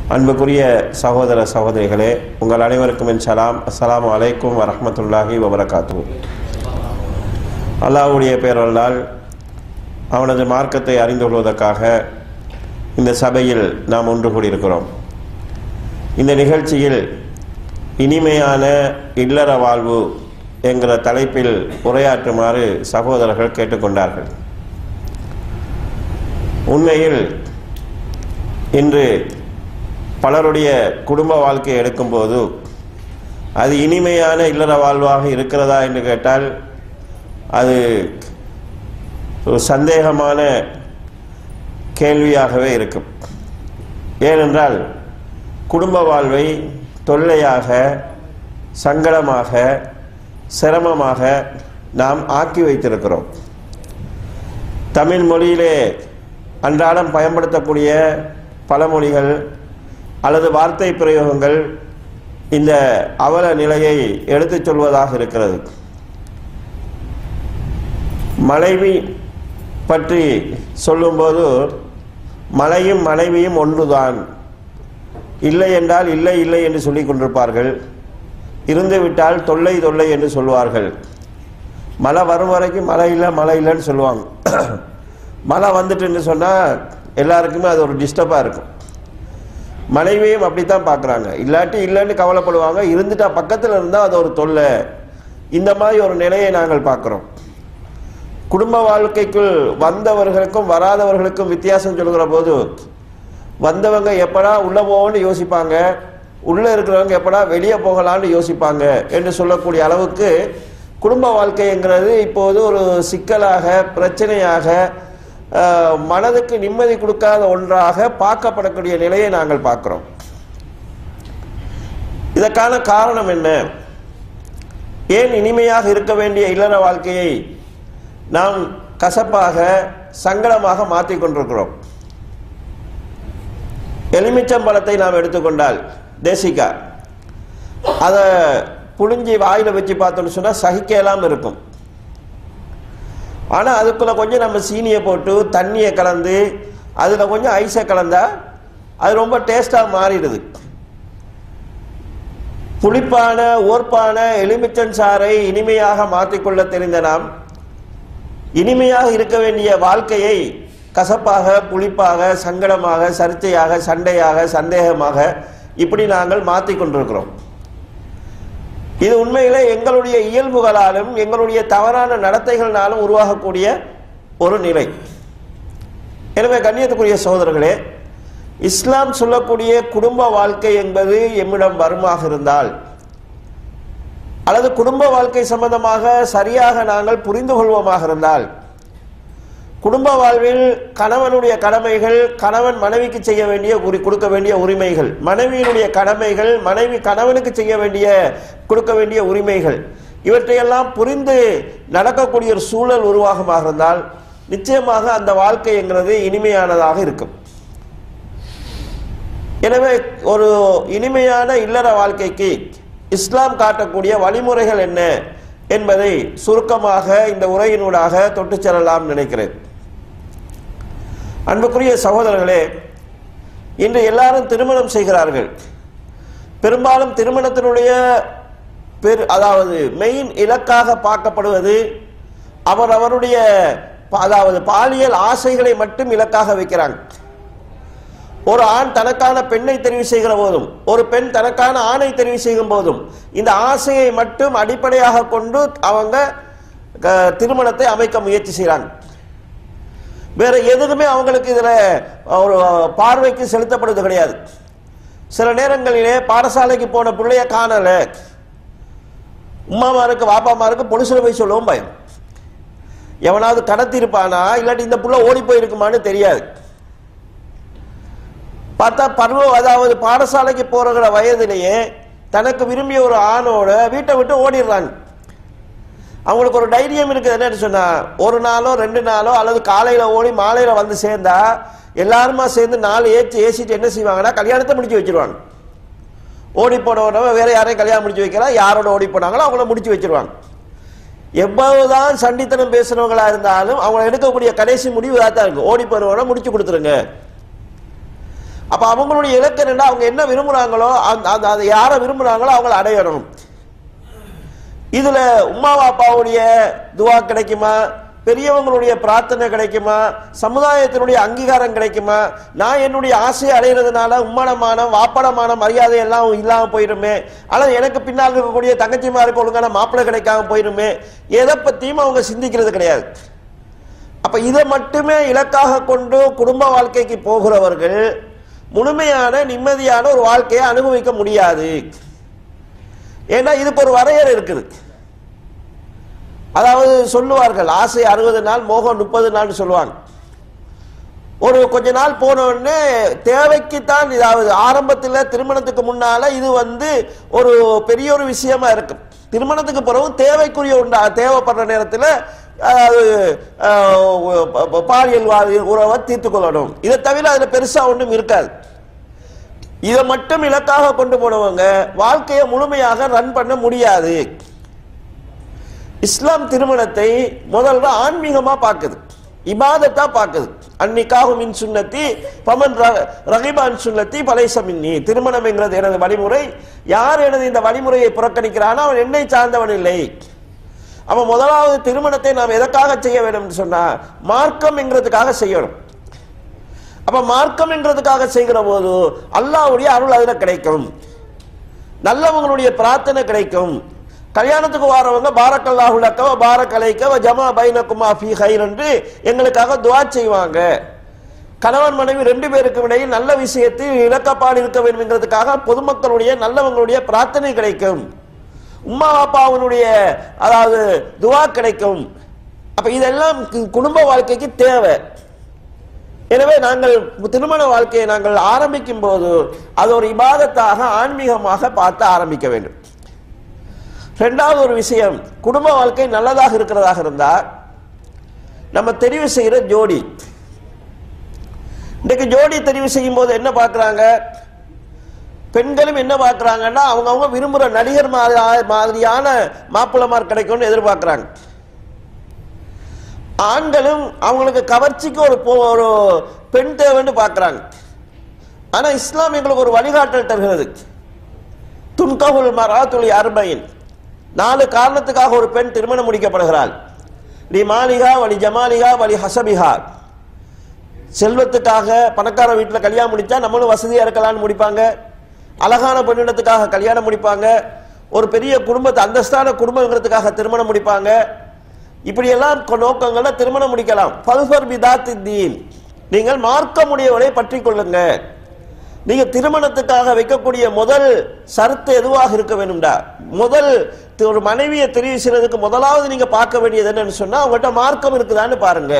அன்புக்குரிய சகோதர சகோதரிகளே உங்கள் அனைவருக்கும் என் சலாம் அஸ்ஸலாமு அலைக்கும் வரஹ்மத்துல்லாஹி வபரகாத்து அல்லாஹ்வுடைய பேரொருளால் அவனது மார்க்கத்தை அறிந்து கொள்வதற்காக இந்த சபையில் நாம் ஒன்று கூடியிருக்கிறோம் இந்த நிகழ்ச்சியில் இனிமையான இல்லற வாழ்வு என்கிற தலைப்பில் உரையாற்றுமாறு சகோதரர்கள் கேட்டுக்கொண்டார்கள் உண்மையில் இன்று பலருடைய குடும்ப வாழ்க்கையை எடுக்கும்போது அது இனிமையான இல்லற வாழ்வாக இருக்கிறதா என்று கேட்டால் அது ஒரு சந்தேகமான கேள்வியாகவே இருக்கும் ஏனென்றால் குடும்ப வாழ்வை தொல்லையாக சங்கடமாக சிரமமாக நாம் ஆக்கி வைத்திருக்கிறோம் தமிழ் மொழியிலே அன்றாடம் பயன்படுத்தக்கூடிய பழமொழிகள் அல்லது வார்த்தை பிரயோகங்கள் இந்த அவல நிலையை எடுத்துச் சொல்வதாக இருக்கிறது மனைவி பற்றி சொல்லும்போது மலையும் மனைவியும் ஒன்றுதான் இல்லை என்றால் இல்லை இல்லை என்று சொல்லிக் கொண்டிருப்பார்கள் இருந்து விட்டால் தொல்லை தொல்லை என்று சொல்வார்கள் மழை வரும் வரைக்கும் மழை இல்லை மழை இல்லைன்னு சொல்லுவாங்க மழை வந்துட்டுன்னு சொன்னால் எல்லாருக்குமே அது ஒரு டிஸ்டர்பாக இருக்கும் மனைவியும் அப்படித்தான் பார்க்குறாங்க இல்லாட்டி இல்லைன்னு கவலைப்படுவாங்க இருந்துட்டா பக்கத்தில் இருந்தால் அது ஒரு தொல்லை இந்த மாதிரி ஒரு நிலையை நாங்கள் பார்க்குறோம் குடும்ப வாழ்க்கைக்குள் வந்தவர்களுக்கும் வராதவர்களுக்கும் வித்தியாசம் சொல்கிற போது வந்தவங்க எப்படா உள்ளே போவோன்னு யோசிப்பாங்க உள்ளே இருக்கிறவங்க எப்படா வெளியே போகலான்னு யோசிப்பாங்க என்று சொல்லக்கூடிய அளவுக்கு குடும்ப வாழ்க்கைங்கிறது இப்போது ஒரு சிக்கலாக பிரச்சனையாக அஹ், மனதுக்கு நிம்மதி கொடுக்காத ஒன்றாக பார்க்கப்படக்கூடிய நிலையை நாங்கள் பார்க்கிறோம் இதற்கான காரணம் என்ன ஏன் இனிமையாக இருக்க வேண்டிய இல்லற வாழ்க்கையை நாம் கசப்பாக சங்கடமாக மாற்றிக் கொண்டிருக்கிறோம் எலுமிச்சம்பழத்தை நாம் எடுத்துக்கொண்டால் தேசிக்கா அதை புழிஞ்சி வாயில் வச்சு பார்த்தோம்னு சொன்னால் சகிக்கலாம் இருக்கும் ஆனால் அதுக்குள்ளே கொஞ்சம் நம்ம சீனியை போட்டு தண்ணியை கலந்து அதில் கொஞ்சம் ஐஸை கலந்தா அது ரொம்ப டேஸ்ட்டாக மாறிடுது புளிப்பான ஓர்ப்பான எலுமிச்சன் சாறை இனிமையாக மாற்றிக்கொள்ள தெரிந்த நாம் இனிமையாக இருக்க வேண்டிய வாழ்க்கையை கசப்பாக புளிப்பாக சங்கடமாக சர்ச்சையாக சண்டையாக சந்தேகமாக இப்படி நாங்கள் மாற்றிக் கொண்டிருக்கிறோம் இது உண்மையிலே எங்களுடைய இயல்புகளாலும் எங்களுடைய தவறான நடத்தைகளாலும் உருவாகக்கூடிய ஒரு நிலை எனவே கண்ணியத்துக்குரிய சகோதரர்களே இஸ்லாம் சொல்லக்கூடிய குடும்ப வாழ்க்கை என்பது எம்மிடம் வருமாக இருந்தால் அல்லது குடும்ப வாழ்க்கை சம்பந்தமாக சரியாக நாங்கள் புரிந்து கொள்வோமாக இருந்தால் குடும்ப வாழ்வில் கணவனுடைய கடமைகள் கணவன் மனைவிக்கு செய்ய வேண்டிய உரி கொடுக்க வேண்டிய உரிமைகள் மனைவியினுடைய கடமைகள் மனைவி கணவனுக்கு செய்ய வேண்டிய கொடுக்க வேண்டிய உரிமைகள் இவற்றையெல்லாம் புரிந்து நடக்கக்கூடிய ஒரு சூழல் உருவாகமாக இருந்தால் நிச்சயமாக அந்த வாழ்க்கை என்கிறது இனிமையானதாக இருக்கும் எனவே ஒரு இனிமையான இல்லற வாழ்க்கைக்கு இஸ்லாம் காட்டக்கூடிய வழிமுறைகள் என்ன என்பதை சுருக்கமாக இந்த உரையினூடாக தொட்டுச் செல்லலாம் நினைக்கிறேன் அன்புக்குரிய சகோதரர்களே இன்று எல்லாரும் திருமணம் செய்கிறார்கள் பெரும்பாலும் திருமணத்தினுடைய பெரு அதாவது மெயின் இலக்காக பார்க்கப்படுவது அவர் அவருடைய அதாவது பாலியல் ஆசைகளை மட்டும் இலக்காக வைக்கிறாங்க ஒரு ஆண் தனக்கான பெண்ணை தெரிவு செய்கிற போதும் ஒரு பெண் தனக்கான ஆணை தெரிவு செய்யும் போதும் இந்த ஆசையை மட்டும் அடிப்படையாக கொண்டு அவங்க க- திருமணத்தை அமைக்க முயற்சி செய்கிறாங்க வேற எதுக்குமே அவங்களுக்கு இதுல ஒரு பார்வைக்கு செலுத்தப்படுவது கிடையாது சில நேரங்களிலே பாடசாலைக்கு போன பிள்ளைய காணல உமாமாருக்கு வாப்பாமாருக்கு பொலிசுல போய் சொல்லவும் பயம் எவனாவது கடத்தி இருப்பானா இல்லாட்டி இந்த புள்ள ஓடி போயிருக்குமான்னு தெரியாது பார்த்தா பருவ அதாவது பாடசாலைக்கு போகிற வயதிலேயே தனக்கு விரும்பிய ஒரு ஆணோட வீட்டை விட்டு ஓடிடுறாங்க அவங்களுக்கு ஒரு தைரியம் இருக்குது என்னன்னு சொன்னா ஒரு நாளோ ரெண்டு நாளோ அல்லது காலையில ஓடி மாலையில வந்து சேர்ந்தா எல்லாருமா சேர்ந்து நாலு ஏற்றி ஏசிட்டு என்ன செய்வாங்கன்னா கல்யாணத்தை முடிச்சு வச்சிருவாங்க ஓடி போனவனவன் வேற யாரையும் கல்யாணம் முடிச்சு வைக்கலாம் யாரோட ஓடி போனாங்களோ அவங்கள முடிச்சு வச்சிருவாங்க எவ்வளவுதான் சண்டித்தனம் பேசுறவங்களா இருந்தாலும் அவங்க எடுக்கக்கூடிய கடைசி முடிவு தான் இருக்கும் ஓடி போறவன முடிச்சு கொடுத்துருங்க அப்ப அவங்களுடைய இலக்கு என்னன்னா அவங்க என்ன விரும்புறாங்களோ அந்த அந்த- அதை யாரை விரும்புறாங்களோ அவங்கள அடையணும் இதுல உம்மா பாப்பாவுடைய துவா கிடைக்குமா பெரியவங்களுடைய பிரார்த்தனை கிடைக்குமா சமுதாயத்தினுடைய அங்கீகாரம் கிடைக்குமா நான் என்னுடைய ஆசையை அடைகிறதுனால உம்மனமான வாப்படமான மரியாதை எல்லாம் இல்லாம போயிருமே அல்லது எனக்கு பின்னால் இருக்கக்கூடிய தங்கச்சிமாருக்கு ஒழுங்கான மாப்பிள்ளை கிடைக்காம போயிருமே எதை பத்தியும் அவங்க சிந்திக்கிறது கிடையாது அப்ப இதை மட்டுமே இலக்காக கொண்டு குடும்ப வாழ்க்கைக்கு போகிறவர்கள் முழுமையான நிம்மதியான ஒரு வாழ்க்கையை அனுபவிக்க முடியாது ஏன்னா இதுக்கு ஒரு வரையறை இருக்குது அதாவது சொல்லுவார்கள் ஆசை அறுபது நாள் மோகம் முப்பது நாள் சொல்லுவாங்க ஒரு கொஞ்ச நாள் போன உடனே தேவைக்குத்தான் இதாவது ஆரம்பத்தில் திருமணத்துக்கு முன்னால இது வந்து ஒரு பெரிய ஒரு விஷயமா இருக்கும் திருமணத்துக்கு பிறகு தேவைக்குரிய உண்டா தேவைப்படுற நேரத்தில் அதாவது அஹ், ப- ப- பாலியல் வா- உறவை தீர்த்து கொள்ளணும் இதை தவிர அதுல பெருசா ஒன்றும் இருக்காது இதை மட்டும் இலக்காக கொண்டு போனவங்க வாழ்க்கையை முழுமையாக ரன் பண்ண முடியாது இஸ்லாம் திருமணத்தை முதல்ல ஆன்மீகமா பார்க்குது இபாதத்தா பார்க்குது அன்னிக்காக மின் சுன்னத்தி பமன் ர- ரகிபான் சுன்னத்தி பலைச மின்னி திருமணம் என்கிறது எனது வழிமுறை யார் எனது இந்த வழிமுறையை புறக்கணிக்கிறானோ அவன் என்னை சார்ந்தவன் இல்லை அவன் முதலாவது திருமணத்தை நாம் எதற்காக செய்ய வேண்டும் என்று சொன்னா மார்க்கம் என்கிறதுக்காக செய்யணும் அப்ப மார்க்கம் என்கிறதுக்காக செய்கிற போது அல்லாஹ்வுடைய அருள் அதுல கிடைக்கும் நல்லவங்களுடைய பிரார்த்தனை கிடைக்கும் கல்யாணத்துக்கு வரவங்க பாரக்கல்லாஹு லக்கவ பாரக் அலைக்கவ ஜமா பைனக்குமா ஃபீ ஹைர் என்று எங்களுக்காக துஆ செய்வாங்க கணவன் மனைவி ரெண்டு பேருக்கு இடையில் நல்ல விஷயத்தில் இலக்கப்பாடு இருக்க வேண்டும் என்கிறதுக்காக பொதுமக்களுடைய நல்லவங்களுடைய பிரார்த்தனை கிடைக்கும் உம்மா அப்பாவுடைய அதாவது துவா கிடைக்கும் அப்ப இதெல்லாம் கு- குடும்ப வாழ்க்கைக்கு தேவை எனவே நாங்கள் திருமண வாழ்க்கையை நாங்கள் ஆரம்பிக்கும் போது அது ஒரு இபாதத்தாக ஆன்மீகமாக பார்த்து ஆரம்பிக்க வேண்டும் ரெண்டாவது ஒரு விஷயம் குடும்ப வாழ்க்கை நல்லதாக இருக்கிறதாக இருந்தா நம்ம தெரிவு செய்யற ஜோடி இன்றைக்கு ஜோடி தெரிவு செய்யும் போது என்ன பார்க்கறாங்க பெண்களும் என்ன பார்க்கறாங்கன்னா அவங்கவங்க விரும்புகிற நடிகர் மாதிரி- மாதிரியான மாப்பிள்ளமார் கிடைக்கும்னு எதிர்பார்க்கறாங்க ஆண்களும் அவங்களுக்கு கவர்ச்சிக்கு ஒரு பொ- ஒரு பெண் தேவைன்னு பார்க்கறாங்க ஆனா இஸ்லாம் எங்களுக்கு ஒரு வழிகாட்டல் தருகிறது துன்கவுல் மராத்துலி அர்பைன் நாலு காரணத்துக்காக ஒரு பெண் திருமணம் முடிக்கப்படுகிறாள் லி மாலிகா வலி ஜமாலிகா வலி ஹசபிஹா செல்வத்துக்காக பணக்கார வீட்டில் கல்யாணம் முடிச்சா நம்மளும் வசதியா இருக்கலாம்னு முடிப்பாங்க அழகான பெண்ணிடத்துக்காக கல்யாணம் முடிப்பாங்க ஒரு பெரிய குடும்பத்தை அந்தஸ்தான குடும்பங்கிறதுக்காக திருமணம் முடிப்பாங்க இப்படியெல்லாம் கொ- நோக்கங்கள்ல திருமணம் முடிக்கலாம் பல்ஃபர் பிதாத்தி தீன் நீங்கள் மார்க்கமுடையவரை பற்றி கொள்ளுங்க நீங்க திருமணத்துக்காக வைக்கக்கூடிய முதல் சரத்து எதுவாக இருக்க வேண்டும்டா முதல் தி- ஒரு மனைவியை தெரிவு செய்யறதுக்கு முதலாவது நீங்க பார்க்க வேண்டியது என்னன்னு சொன்னா அவங்கள்ட்ட மார்க்கம் இருக்குதான்னு பாருங்க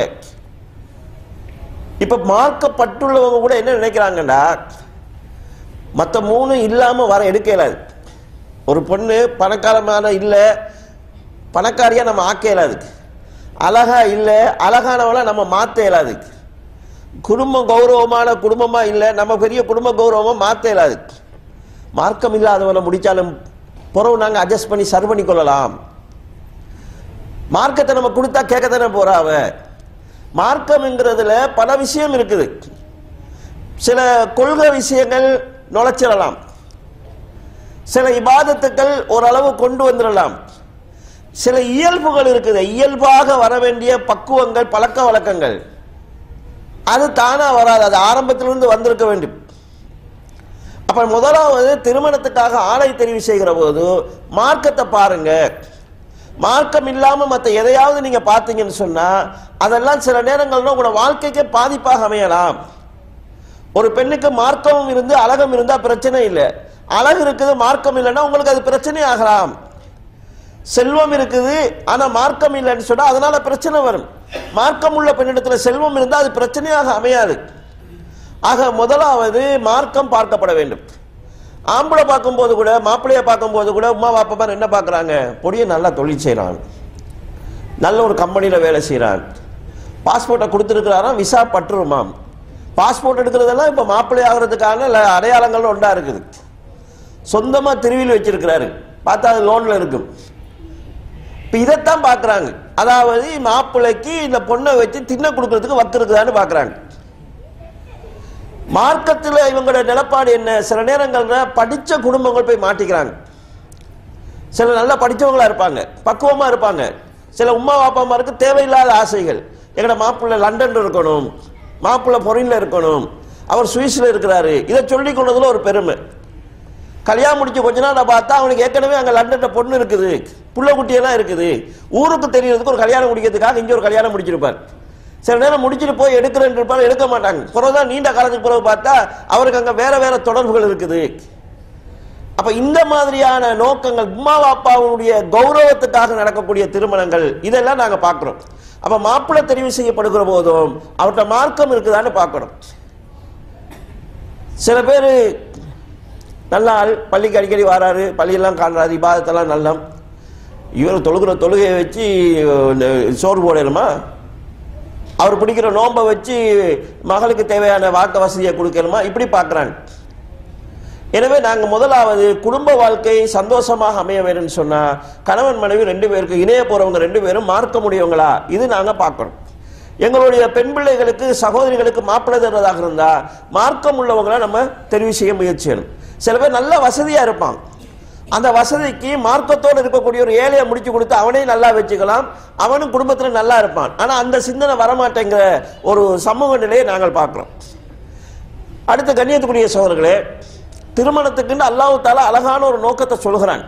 இப்ப மார்க்கப்பட்டுள்ளவங்க கூட என்ன நினைக்கிறாங்கன்னா மற்ற மூணு இல்லாம வர எடுக்க இயலாது ஒரு பொண்ணு பணக்காரமான இல்ல பணக்காரியா நம்ம ஆக்க இயலாது அழகா இல்ல அழகானவளை நம்ம மாத்த இயலாது குடும்பம் கௌரவமான குடும்பமா இல்ல நம்ம பெரிய குடும்ப கௌரவமா மாத்த இயலாது மார்க்கம் இல்லாதவனை முடிச்சாலும் புறவு நாங்க அட்ஜஸ்ட் பண்ணி சரி பண்ணி கொள்ளலாம் மார்க்கத்தை நம்ம கொடுத்தா கேட்கத்தானே போறா அவ மார்க்கம்ங்கிறதுல பல விஷயம் இருக்குது சில கொள்கை விஷயங்கள் நுழைச்சிடலாம் சில இபாதத்துக்கள் ஓரளவு கொண்டு வந்துடலாம் சில இயல்புகள் இருக்குது இயல்பாக வர வேண்டிய பக்குவங்கள் பழக்க வழக்கங்கள் அது தானா வராது அது ஆரம்பத்திலிருந்து வந்திருக்க வேண்டும் அப்ப முதலாவது திருமணத்துக்காக ஆணை தெரிவு செய்கிற போது மார்க்கத்தை பாருங்க மார்க்கம் இல்லாம மத்த எதையாவது நீங்க பார்த்தீங்கன்னு சொன்னா அதெல்லாம் சில நேரங்கள்ல உங்களோட வாழ்க்கைக்கே பாதிப்பாக அமையலாம் ஒரு பெண்ணுக்கு மார்க்கமும் இருந்து அழகும் இருந்தா பிரச்சனை இல்லை அழகு இருக்குது மார்க்கம் இல்லைன்னா உங்களுக்கு அது பிரச்சனை ஆகலாம் செல்வம் இருக்குது ஆனா மார்க்கம் இல்லைன்னு சொன்னா அதனால பிரச்சனை வரும் மார்க்கம் உள்ள பெண்ணிடத்துல செல்வம் இருந்தா அது பிரச்சனையாக அமையாது ஆக முதலாவது மார்க்கம் பார்க்கப்பட வேண்டும் ஆம்பளை பார்க்கும்போது கூட மாப்பிள்ளைய பார்க்கும்போது கூட உமா பாப்பா என்ன பார்க்கறாங்க பொடியை நல்லா தொழில் செய்றான் நல்ல ஒரு கம்பெனியில வேலை செய்றான் பாஸ்போர்ட்டை கொடுத்துருக்கிறாராம் விசா பற்றுருமாம் பாஸ்போர்ட் எடுக்கிறதெல்லாம் இப்ப மாப்பிள்ளை ஆகிறதுக்கான ல- அடையாளங்கள் ஒன்றா இருக்குது சொந்தமா திருவியில் வச்சிருக்கிறாரு பார்த்தா அது லோன்ல இருக்கும் இப்ப இதைத்தான் பார்க்கறாங்க அதாவது மாப்பிள்ளைக்கு இந்த பொண்ணை வச்சு தின்ன கொடுக்கறதுக்கு வக்கு இருக்குதான்னு பார்க்கறாங்க மார்க்கத்தில் இவங்களோட நிலப்பாடு என்ன சில நேரங்கள்ல படிச்ச குடும்பங்கள் போய் மாட்டிக்கிறாங்க சில நல்லா படிச்சவங்களா இருப்பாங்க பக்குவமா இருப்பாங்க சில உமா பாப்பாமாருக்கு தேவையில்லாத ஆசைகள் எங்கட மாப்பிள்ளை லண்டன் இருக்கணும் மாப்பிள்ளை பொறின்ல இருக்கணும் அவர் சுவிஸ்ல இருக்கிறாரு இதை சொல்லி கொண்டதுல ஒரு பெருமை கல்யாணம் முடிச்சு கொஞ்ச நாள் பார்த்தா அவனுக்கு ஏற்கனவே அங்க லண்டன்ல பொண்ணு இருக்குது புள்ள குட்டியெல்லாம் இருக்குது ஊருக்கு தெரியறதுக்கு ஒரு கல்யாணம் முடிக்கிறதுக்காக இங்க ஒரு கல்யாணம் முடிச்சிருப்பார் சில நேரம் முடிச்சுட்டு போய் எடுக்கிறேன் இருப்பாரு எடுக்க மாட்டாங்க பிறகுதான் நீண்ட காலத்துக்கு பிறகு பார்த்தா அவருக்கு அங்க வேற வேற தொடர்புகள் இருக்குது அப்ப இந்த மாதிரியான நோக்கங்கள் உம்மா பாப்பாவுடைய கௌரவத்துக்காக நடக்கக்கூடிய திருமணங்கள் இதெல்லாம் நாங்க பார்க்கிறோம் அப்ப மாப்பிள்ளை தெரிவு செய்யப்படுகிற போதும் அவர்கிட்ட மார்க்கம் இருக்குதான்னு பார்க்கிறோம் சில பேர் நல்ல ஆள் பள்ளிக்கு அடிக்கடி வராரு பள்ளியெல்லாம் காண்றாரு இபாதத்தெல்லாம் நல்லம் இவர் தொழுகிற தொழுகையை வச்சு இந்த சோறு போடணுமா அவர் பிடிக்கிற நோன்பை வச்சு மகளுக்கு தேவையான வாக்க வசதியை கொடுக்கணுமா இப்படி பார்க்குறாங்க எனவே நாங்கள் முதலாவது குடும்ப வாழ்க்கை சந்தோஷமாக அமைய வேணும்னு சொன்னா கணவன் மனைவி ரெண்டு பேருக்கு இணைய போறவங்க ரெண்டு பேரும் மார்க்க முடியவங்களா இது நாங்கள் பார்க்கணும் எங்களுடைய பெண் பிள்ளைகளுக்கு சகோதரிகளுக்கு மாப்பிள்ளை தருவதாக இருந்தா மார்க்கம் உள்ளவங்களா நம்ம தெரிவு செய்ய முயற்சி செய்யணும் சில பேர் நல்ல வசதியா இருப்பான் அந்த வசதிக்கு மார்க்கத்தோடு இருக்கக்கூடிய ஒரு ஏழையை முடிச்சு கொடுத்து அவனையும் நல்லா வச்சுக்கலாம் அவனும் குடும்பத்துல நல்லா இருப்பான் ஆனா அந்த சிந்தனை வரமாட்டேங்கிற ஒரு சமூக நிலையை நாங்கள் பார்க்கிறோம் அடுத்த கண்ணியத்துக்குரிய சோழர்களே திருமணத்துக்குன்னு அல்லாஹ் தாலா அழகான ஒரு நோக்கத்தை சொல்கிறான்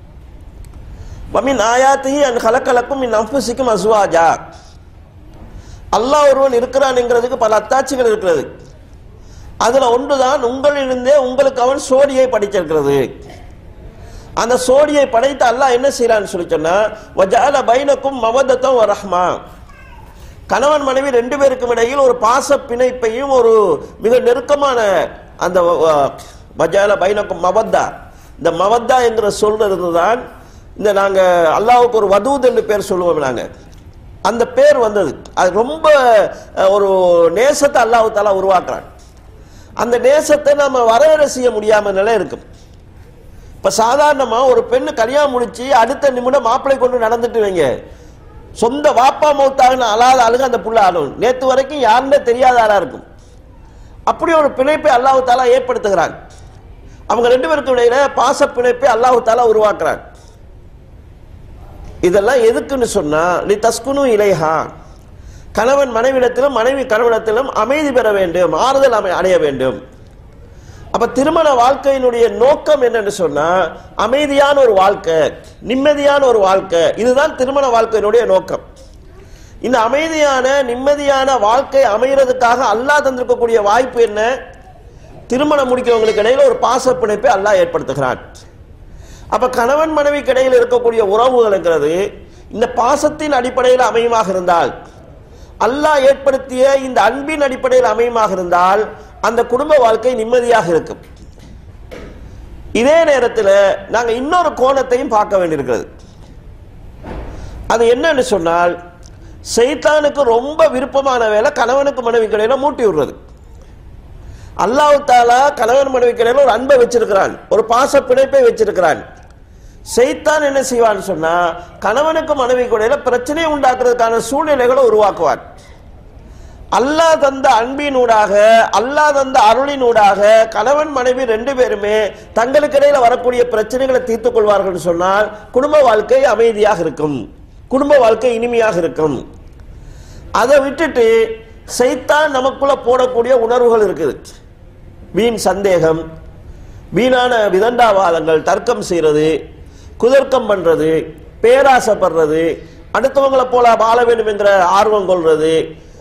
வமின் ஆயாத்தி அன் கலக்கலக்கும் இன் அம்புசிக்கும் அசுவாஜா அல்லாஹ் ஒருவன் இருக்கிறான்ங்கிறதுக்கு பல அத்தாட்சிகள் இருக்கிறது அதுல ஒன்றுதான் உங்களிலிருந்தே உங்களுக்கு அவன் சோடியை படிச்சிருக்கிறது அந்த சோடியை படைத்து அல்லாஹ் என்ன செய்யறான்னு சொல்லி சொன்னா வஜால பைனக்கும் மவதத்தம் ரஹ்மா கணவன் மனைவி ரெண்டு பேருக்கும் இடையில் ஒரு பாச பிணைப்பையும் ஒரு மிக நெருக்கமான அந்த வஜால பைனக்கும் மவத்தா இந்த மவத்தா என்கிற சொல்றது தான் இந்த நாங்க அல்லாவுக்கு ஒரு வதூத் என்று பேர் சொல்லுவோம் நாங்க அந்த பேர் வந்தது அது ரொம்ப அஹ், ஒரு நேசத்தை அல்லாஹ் தாலா உருவாக்குறான் அந்த நேசத்தை நம்ம வரையறை செய்ய முடியாம நிலை இருக்கும் இப்ப சாதாரணமா ஒரு பெண்ணு கல்யாணம் முடிச்சு அடுத்த நிமிடம் மாப்பிளை கொண்டு நடந்துட்டு வைங்க சொந்த வாப்பா மௌத்தாகனு அழாத அழுக அந்த புள்ள ஆளும் நேத்து வரைக்கும் யாருன்னே தெரியாத ஆளா இருக்கும் அப்படி ஒரு பிணைப்பை அல்லாஹ் தாலா ஏற்படுத்துகிறான் அவங்க ரெண்டு பேருக்கு இடையில பாச பிணைப்பை அல்லாஹ் தாலா உருவாக்குறான் இதெல்லாம் எதுக்குன்னு சொன்னா நீ தஸ்குனு இலைஹா கணவன் மனைவிடத்திலும் மனைவி கணவனிடத்திலும் அமைதி பெற வேண்டும் ஆறுதல் அமை அடைய வேண்டும் அப்ப திருமண வாழ்க்கையினுடைய நோக்கம் என்னன்னு சொன்னா அமைதியான ஒரு வாழ்க்கை நிம்மதியான ஒரு வாழ்க்கை இதுதான் திருமண வாழ்க்கையினுடைய நோக்கம் இந்த அமைதியான நிம்மதியான வாழ்க்கை அமைகிறதுக்காக அல்லாஹ் தந்திருக்கக்கூடிய வாய்ப்பு என்ன திருமணம் முடிக்கிறவங்களுக்கு இடையில ஒரு பாச பிணைப்பை அல்லாஹ் ஏற்படுத்துகிறான் அப்ப கணவன் மனைவிக்கு இடையில் இருக்கக்கூடிய உறவுகள்ங்கிறது இந்த பாசத்தின் அடிப்படையில் அமையுமாக இருந்தால் அல்லாஹ் ஏற்படுத்திய இந்த அன்பின் அடிப்படையில் அமையுமாக இருந்தால் அந்த குடும்ப வாழ்க்கை நிம்மதியாக இருக்கும் இதே நேரத்தில் நாங்க இன்னொரு கோணத்தையும் பார்க்க வேண்டியிருக்கிறது அது என்னன்னு சொன்னால் சைத்தானுக்கு ரொம்ப விருப்பமான வேலை கணவனுக்கு மனைவிக்கு இடையில மூட்டி விடுறது அல்லாஹ் தாலா கணவன் மனைவிக்கு இடையில ஒரு அன்பை வச்சிருக்கிறான் ஒரு பாச பிணைப்பை வச்சிருக்கிறான் செய்தான் என்ன செய்வான்னு சொன்னா கணவனுக்கு மனைவிக்கு இடையில பிரச்சனையை உண்டாக்குறதுக்கான சூழ்நிலைகளை உருவாக்குவான் அல்லாஹ் தந்த அன்பினூடாக அல்லாஹ் தந்த அருளினூடாக கணவன் மனைவி ரெண்டு பேருமே தங்களுக்கு இடையில வரக்கூடிய பிரச்சனைகளை தீர்த்துக் கொள்வார்கள் சொன்னால் குடும்ப வாழ்க்கை அமைதியாக இருக்கும் குடும்ப வாழ்க்கை இனிமையாக இருக்கும் அதை விட்டுட்டு சைத்தான் நமக்குள்ள போடக்கூடிய உணர்வுகள் இருக்குது வீண் சந்தேகம் வீணான விதண்டாவாதங்கள் தர்க்கம் செய்யறது குதர்க்கம் பண்றது பேராசைப்படுறது அடுத்தவங்களை போல வாழ வேண்டும் என்கிற ஆர்வம் கொள்றது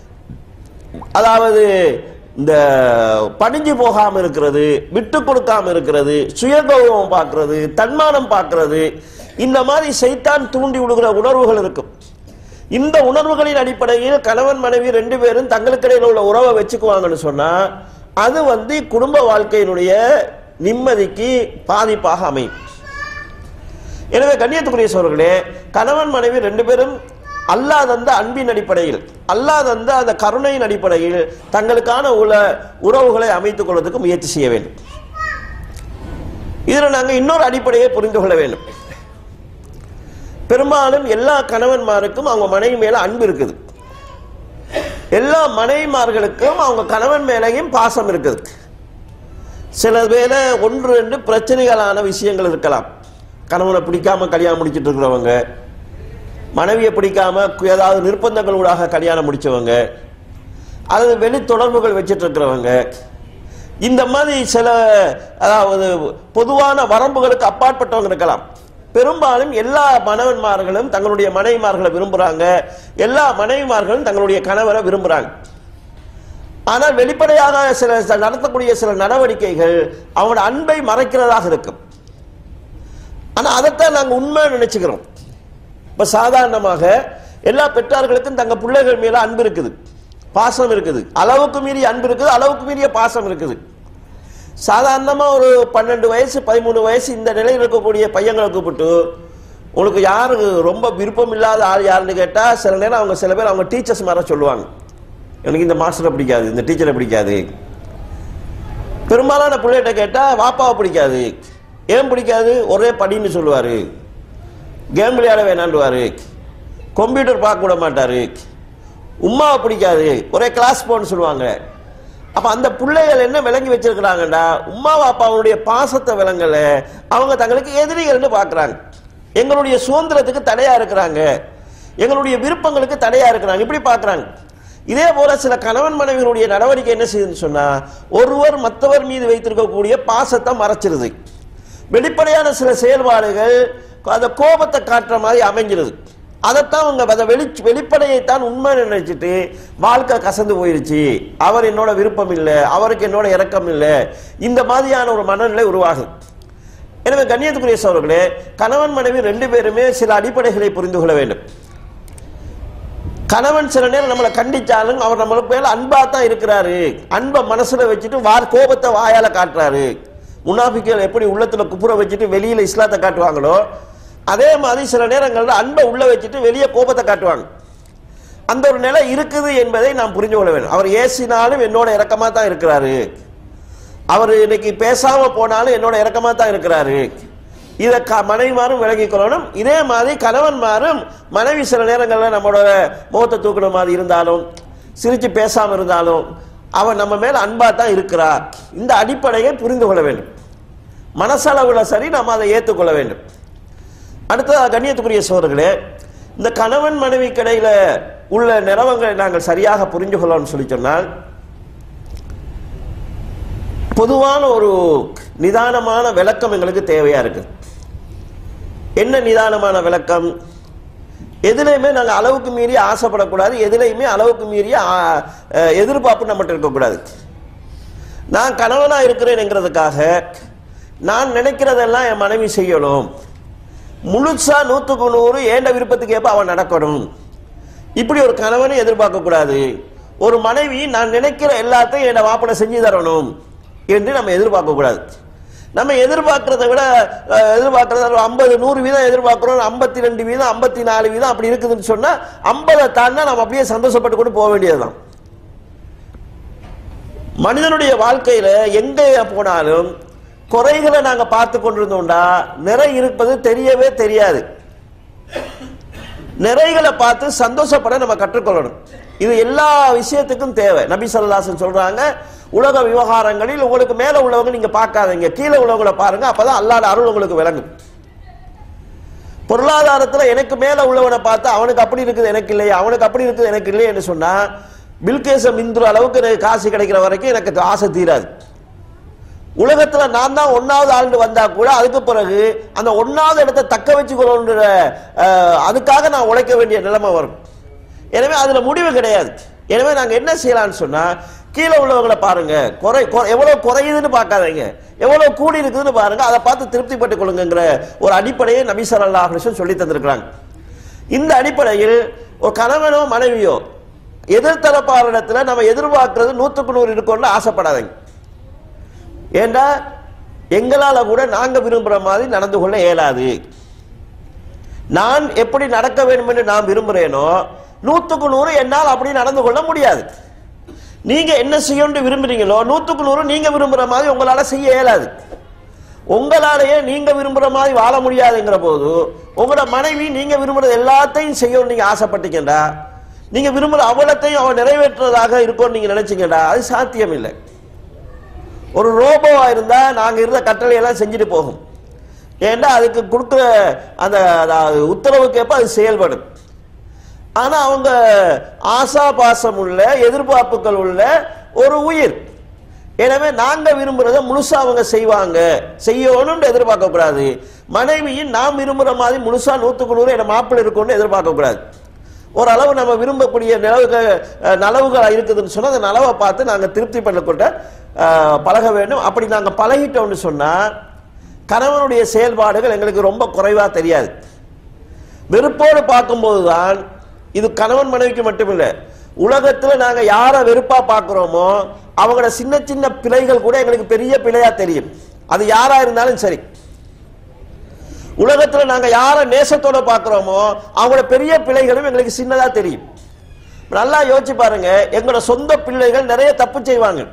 அதாவது இந்த பணிஞ்சு போகாம இருக்கிறது விட்டு கொடுக்காம இருக்கிறது சுயகௌரவம் பார்க்கிறது தன்மானம் பார்க்கிறது இந்த மாதிரி சைத்தான் தூண்டி விடுகிற உணர்வுகள் இருக்கும் இந்த உணர்வுகளின் அடிப்படையில் கணவன் மனைவி ரெண்டு பேரும் தங்களுக்கு இடையில உள்ள உறவை வச்சுக்குவாங்கன்னு சொன்னா அது வந்து குடும்ப வாழ்க்கையினுடைய நிம்மதிக்கு பாதிப்பாக அமையும் எனவே கண்ணியத்துக்குரிய சோழர்களே கணவன் மனைவி ரெண்டு பேரும் அல்லாஹ் தந்த அன்பின் அடிப்படையில் அல்லாஹ் தந்த அந்த கருணையின் அடிப்படையில் தங்களுக்கான உள்ள உறவுகளை அமைத்துக் கொள்வதற்கு முயற்சி செய்ய வேண்டும் இதுல நாங்க இன்னொரு அடிப்படையை புரிந்து கொள்ள வேண்டும் பெரும்பாலும் எல்லா கணவன்மாருக்கும் அவங்க மனைவி மேல அன்பு இருக்குது எல்லா மனைவிமார்களுக்கும் அவங்க கணவன் மேலேயும் பாசம் இருக்குது சில வேளை ஒன்று ரெண்டு பிரச்சனைகளான விஷயங்கள் இருக்கலாம் கணவனை பிடிக்காம கல்யாணம் முடிச்சிட்டு இருக்கிறவங்க மனைவியை பிடிக்காம ஏதாவது நிர்பந்தங்களூடாக கல்யாணம் முடிச்சவங்க அல்லது வெளி தொடர்புகள் வச்சிட்டு இருக்கிறவங்க இந்த மாதிரி சில அதாவது பொதுவான வரம்புகளுக்கு அப்பாற்பட்டவங்க இருக்கலாம் பெரும்பாலும் எல்லா மனைவன்மார்களும் தங்களுடைய மனைவிமார்களை விரும்புறாங்க எல்லா மனைவிமார்களும் தங்களுடைய கணவரை விரும்புறாங்க ஆனால் வெளிப்படையாக சில சில நடத்தக்கூடிய சில நடவடிக்கைகள் அவங்களோட அன்பை மறைக்கிறதாக இருக்கும் ஆனா அதைத்தான் நாங்க உண்மை நினைச்சுக்கிறோம் இப்ப சாதாரணமாக எல்லா பெற்றார்களுக்கும் தங்க பிள்ளைகள் மேல அன்பு இருக்குது பாசம் இருக்குது அளவுக்கு மீறிய அன்பு இருக்குது அளவுக்கு மீறிய பாசம் இருக்குது சாதாரணமா ஒரு பன்னெண்டு வயசு பதிமூணு வயசு இந்த நிலையில் இருக்கக்கூடிய பையங்களை கூப்பிட்டு உங்களுக்கு யாரு ரொம்ப விருப்பம் இல்லாத ஆள் யாருன்னு கேட்டா சில நேரம் அவங்க சில பேர் அவங்க டீச்சர்ஸ் மாதிரி சொல்லுவாங்க எனக்கு இந்த மாஸ்டரை பிடிக்காது இந்த டீச்சரை பிடிக்காது பெரும்பாலான பிள்ளைகிட்ட கேட்டா வாப்பாவை பிடிக்காது ஏன் பிடிக்காது ஒரே படின்னு சொல்லுவாரு கேம் விளையாட வேணாண்டுவாரு கம்ப்யூட்டர் பார்க்க விட மாட்டாரு உமாவை பிடிக்காது ஒரே கிளாஸ் போன்னு சொல்லுவாங்க அப்ப அந்த பிள்ளைகள் என்ன விளங்கி வச்சிருக்கிறாங்கடா உமா அப்பாவுடைய பாசத்தை விளங்கல அவங்க தங்களுக்கு எதிரிகள்னு பார்க்கறாங்க எங்களுடைய சுதந்திரத்துக்கு தடையா இருக்கிறாங்க எங்களுடைய விருப்பங்களுக்கு தடையா இருக்கிறாங்க இப்படி பார்க்கறாங்க இதே போல சில கணவன் மனைவிகளுடைய நடவடிக்கை என்ன செய்யுதுன்னு சொன்னா ஒருவர் மற்றவர் மீது வைத்திருக்கக்கூடிய பாசத்தை மறைச்சிருது வெளிப்படையான சில செயல்பாடுகள் அந்த கோபத்தை காட்டுற மாதிரி அமைஞ்சிருது அதைத்தான் அவங்க அதை வெளி வெளிப்படையைத்தான் உண்மை நினைச்சிட்டு வாழ்க்கை கசந்து போயிருச்சு அவர் என்னோட விருப்பம் இல்லை அவருக்கு என்னோட இரக்கம் இல்லை இந்த மாதிரியான ஒரு மனநிலை உருவாகுது எனவே கண்ணியத்துக்குரிய சோழர்களே கணவன் மனைவி ரெண்டு பேருமே சில அடிப்படைகளை புரிந்து கொள்ள வேண்டும் கணவன் சில நேரம் நம்மளை கண்டிச்சாலும் அவர் நம்மளுக்கு மேல அன்பா தான் இருக்கிறாரு அன்பை மனசுல வச்சுட்டு வார் கோபத்தை வாயால காட்டுறாரு முனாஃபிக்கள் எப்படி உள்ளத்துல குப்புற வச்சுட்டு வெளியில இஸ்லாத்தை காட்டுவாங்களோ அதே மாதிரி சில நேரங்கள்ல அன்பை உள்ள வச்சுட்டு வெளியே கோபத்தை காட்டுவாங்க அந்த ஒரு நிலை இருக்குது என்பதை நாம் புரிந்து கொள்ள வேண்டும் அவர் ஏசினாலும் என்னோட இறக்கமா தான் இருக்கிறாரு அவர் இன்னைக்கு பேசாம போனாலும் என்னோட இறக்கமா தான் இருக்கிறாரு இதை க மனைவிமாரும் விலகிக் கொள்ளணும் இதே மாதிரி கணவன்மாரும் மனைவி சில நேரங்களில் நம்மளோட முகத்தை தூக்குன மாதிரி இருந்தாலும் சிரிச்சு பேசாம இருந்தாலும் அவன் நம்ம மேல அன்பா தான் இருக்கிறார் இந்த அடிப்படையை புரிந்து கொள்ள வேண்டும் மனசளவுல சரி நம்ம அதை ஏற்றுக்கொள்ள வேண்டும் அடுத்ததாக கண்ணியத்துக்குரிய சோதர்களே இந்த கணவன் மனைவி கிடையில உள்ள நிறவங்களை நாங்கள் சரியாக புரிஞ்சு கொள்ளணும்னு சொல்லி சொன்னால் பொதுவான ஒரு நிதானமான விளக்கம் எங்களுக்கு தேவையா இருக்கு என்ன நிதானமான விளக்கம் எதுலையுமே நாங்கள் அளவுக்கு மீறி ஆசைப்படக்கூடாது எதுலையுமே அளவுக்கு மீறிய ஆ, அஹ், எதிர்பார்ப்பு நம்மகிட்ட இருக்கக்கூடாது நான் கணவனா இருக்கிறேன்ங்கிறதுக்காக நான் நினைக்கிறதெல்லாம் என் மனைவி செய்யணும் முழுசா நூத்துக்கு நூறு ஏண்ட விருப்பத்துக்கு ஏற்ப அவன் நடக்கணும் இப்படி ஒரு கணவனை எதிர்பார்க்க கூடாது ஒரு மனைவி நான் நினைக்கிற எல்லாத்தையும் என் வாப்பனை செஞ்சு தரணும் என்று நம்ம எதிர்பார்க்க கூடாது நம்ம எதிர்பார்க்கறதை விட அஹ், எதிர்பார்க்கறத ஒரு ஐம்பது நூறு வீதம் எதிர்பார்க்கிறோம் ஐம்பத்தி ரெண்டு வீதம் ஐம்பத்தி நாலு வீதம் அப்படி இருக்குதுன்னு சொன்னா ஐம்பதை தாண்டா நம்ம அப்படியே சந்தோஷப்பட்டு கொண்டு போக வேண்டியதுதான் மனிதனுடைய வாழ்க்கையில எங்க போனாலும் குறைகளை நாங்க பார்த்து கொண்டிருந்தோம்டா நிறை இருப்பது தெரியவே தெரியாது நிறைகளை பார்த்து சந்தோஷப்பட நம்ம கற்றுக்கொள்ளணும் இது எல்லா விஷயத்துக்கும் தேவை நபி ஸல்லல்லாஹு சொல்றாங்க உலக விவகாரங்களில் உங்களுக்கு மேல உள்ளவங்க நீங்க பார்க்காதீங்க கீழே உள்ளவங்களை பாருங்க அப்பதான் அல்லாஹ்வுடைய அருள் உங்களுக்கு விளங்கும் பொருளாதாரத்துல எனக்கு மேல உள்ளவனை பார்த்து அவனுக்கு அப்படி இருக்குது எனக்கு இல்லையா அவனுக்கு அப்படி இருக்குது எனக்கு இல்லையேன்னு சொன்னா பில்கேச மிந்துற அளவுக்கு எனக்கு காசு கிடைக்கிற வரைக்கும் எனக்கு ஆசை தீராது உலகத்துல நான் தான் ஒன்னாவது ஆண்டு வந்தா கூட அதுக்கு பிறகு அந்த ஒன்னாவது இடத்தை தக்க வச்சுக்கணுன்ற அஹ், அதுக்காக நான் உழைக்க வேண்டிய நிலைமை வரும் எனவே அதுல முடிவு கிடையாது எனவே நாங்க என்ன செய்யலாம்னு சொன்னா கீழே உள்ளவங்களை பாருங்க குறை குறை- எவ்வளவு குறையுதுன்னு பார்க்காதீங்க எவ்வளவு கூடி இருக்குதுன்னு பாருங்க அதை பார்த்து திருப்திப்பட்டுக் கொள்ளுங்கிற ஒரு அடிப்படையை நபி ஸல்லல்லாஹு அலைஹி வஸல்லம் சொல்லி தந்திருக்கிறாங்க இந்த அடிப்படையில் ஒரு கணவனோ மனைவியோ எதிர்த்தரப்பாளரிடத்துல நம்ம எதிர்பார்க்கிறது நூத்துக்கு நூறு இருக்கும்னு ஆசைப்படாதீங்க ஏண்டா எங்களால கூட நாங்க விரும்புற மாதிரி நடந்து கொள்ள இயலாது நான் எப்படி நடக்க வேண்டும் என்று நான் விரும்புறேனோ நூத்துக்கு நூறு என்னால் அப்படி நடந்து கொள்ள முடியாது நீங்க என்ன செய்யணும்னு விரும்புறீங்களோ நூத்துக்கு நூறு நீங்க விரும்புற மாதிரி உங்களால செய்ய இயலாது உங்களாலேயே நீங்க விரும்புற மாதிரி வாழ முடியாதுங்கிற போது உங்களோட மனைவி நீங்க விரும்புறது எல்லாத்தையும் செய்யணும் நீங்க ஆசைப்பட்டீங்கடா நீங்க விரும்புற அவலத்தையும் அவன் நிறைவேற்றுறதாக இருக்கும்னு நீங்க நினைச்சீங்கடா அது சாத்தியம் இல்லை ஒரு ரோபோவா இருந்தா நாங்க இருந்த கட்டளை எல்லாம் செஞ்சுட்டு போகும் ஏன்னா அதுக்கு கொடுக்குற அந்த அதாவது உத்தரவுக்கு ஏற்ப அது செயல்படும் ஆனா அவங்க ஆசா பாசம் உள்ள எதிர்பார்ப்புகள் உள்ள ஒரு உயிர் எனவே நாங்க விரும்புறத முழுசா அவங்க செய்வாங்க செய்யணும்னு எதிர்பார்க்க கூடாது மனைவியின் நாம் விரும்புற மாதிரி முழுசா நூத்துக்கு நூறு என்ன மாப்பிள்ளை இருக்கும்னு எதிர்பார்க்க கூடாது ஓரளவு நம்ம விரும்பக்கூடிய நிலவுகள் அஹ், நலவுகள் இருக்குதுன்னு சொன்னா அந்த நலவை பார்த்து நாங்க திருப்தி பண்ணக்கூட அஹ், பழக வேண்டும் அப்படி நாங்க பழகிட்டோம்னு சொன்னா கணவனுடைய செயல்பாடுகள் எங்களுக்கு ரொம்ப குறைவா தெரியாது வெறுப்போடு பார்க்கும்போது தான் இது கணவன் மனைவிக்கு மட்டுமில்லை உலகத்துல நாங்க யாரை வெறுப்பா பார்க்கிறோமோ அவங்களோட சின்ன சின்ன பிழைகள் கூட எங்களுக்கு பெரிய பிழையா தெரியும் அது யாரா இருந்தாலும் சரி உலகத்துல நாங்க யாரை நேசத்தோட பார்க்கிறோமோ அவங்களோட பெரிய பிழைகளும் எங்களுக்கு சின்னதா தெரியும் நல்லா யோசிச்சு பாருங்க எங்களோட சொந்த பிள்ளைகள் நிறைய தப்பு செய்வாங்க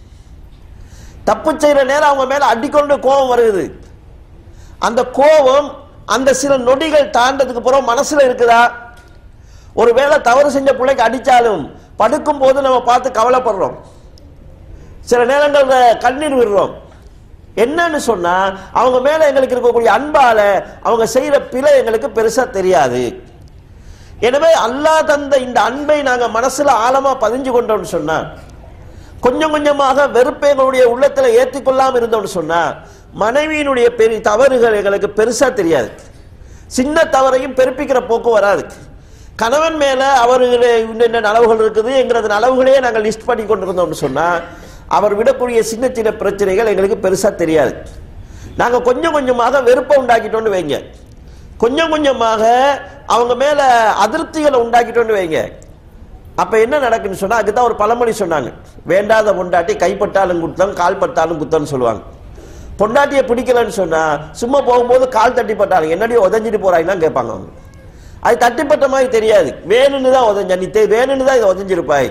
தப்பு செய்யற நேரம் அவங்க மேல அடிக்கொண்டு கோபம் வருது அந்த கோபம் அந்த சில நொடிகள் தாண்டதுக்கு பிறகு மனசுல இருக்குதா ஒருவேளை தவறு செஞ்ச பிள்ளைக்கு அடிச்சாலும் படுக்கும் போது நம்ம பார்த்து கவலைப்படுறோம் சில நேரங்கள்ல கண்ணீர் விடுறோம் என்னன்னு சொன்னா அவங்க மேல எங்களுக்கு இருக்கக்கூடிய அன்பால அவங்க செய்யற பிழை எங்களுக்கு பெருசா தெரியாது எனவே அல்லாஹ் தந்த இந்த அன்பை நாங்க மனசுல ஆழமா பதிஞ்சு கொண்டோம்னு சொன்னா கொஞ்சம் கொஞ்சமாக வெறுப்பை எங்களுடைய உள்ளத்துல ஏற்றிக்கொள்ளாம இருந்தோம்னு சொன்னா மனைவியினுடைய பெரிய தவறுகள் எங்களுக்கு பெருசா தெரியாது சின்ன தவறையும் பெருப்பிக்கிற போக்கு வராது கணவன் மேல அவர்களே இன்னென்ன நலவுகள் இருக்குது என்கிறது நலவுகளே நாங்கள் லிஸ்ட் பண்ணி கொண்டிருந்தோம்னு சொன்னா அவர் விடக்கூடிய சின்ன சின்ன பிரச்சனைகள் எங்களுக்கு பெருசா தெரியாது நாங்க கொஞ்சம் கொஞ்சமாக வெறுப்பை உண்டாக்கிட்டோம்னு வைங்க கொஞ்சம் கொஞ்சமாக அவங்க மேல அதிருப்திகளை உண்டாக்கிட்டோம்னு வைங்க அப்ப என்ன நடக்குன்னு சொன்னா அதுதான் ஒரு பழமொழி சொன்னாங்க வேண்டாத பொண்டாட்டி கைப்பட்டாலும் குத்தம் கால் பட்டாலும் குத்தம்னு சொல்லுவாங்க பொண்டாட்டியை பிடிக்கலன்னு சொன்னா சும்மா போகும்போது கால் தட்டி பட்டாலும் என்னடி உதஞ்சிட்டு போறாங்கன்னா கேட்பாங்க அவங்க அது தட்டிப்பட்ட மாதிரி தெரியாது வேணும்னு தான் உதஞ்ச நீ தே- வேணும்னு தான் இதை உதஞ்சிருப்பாய்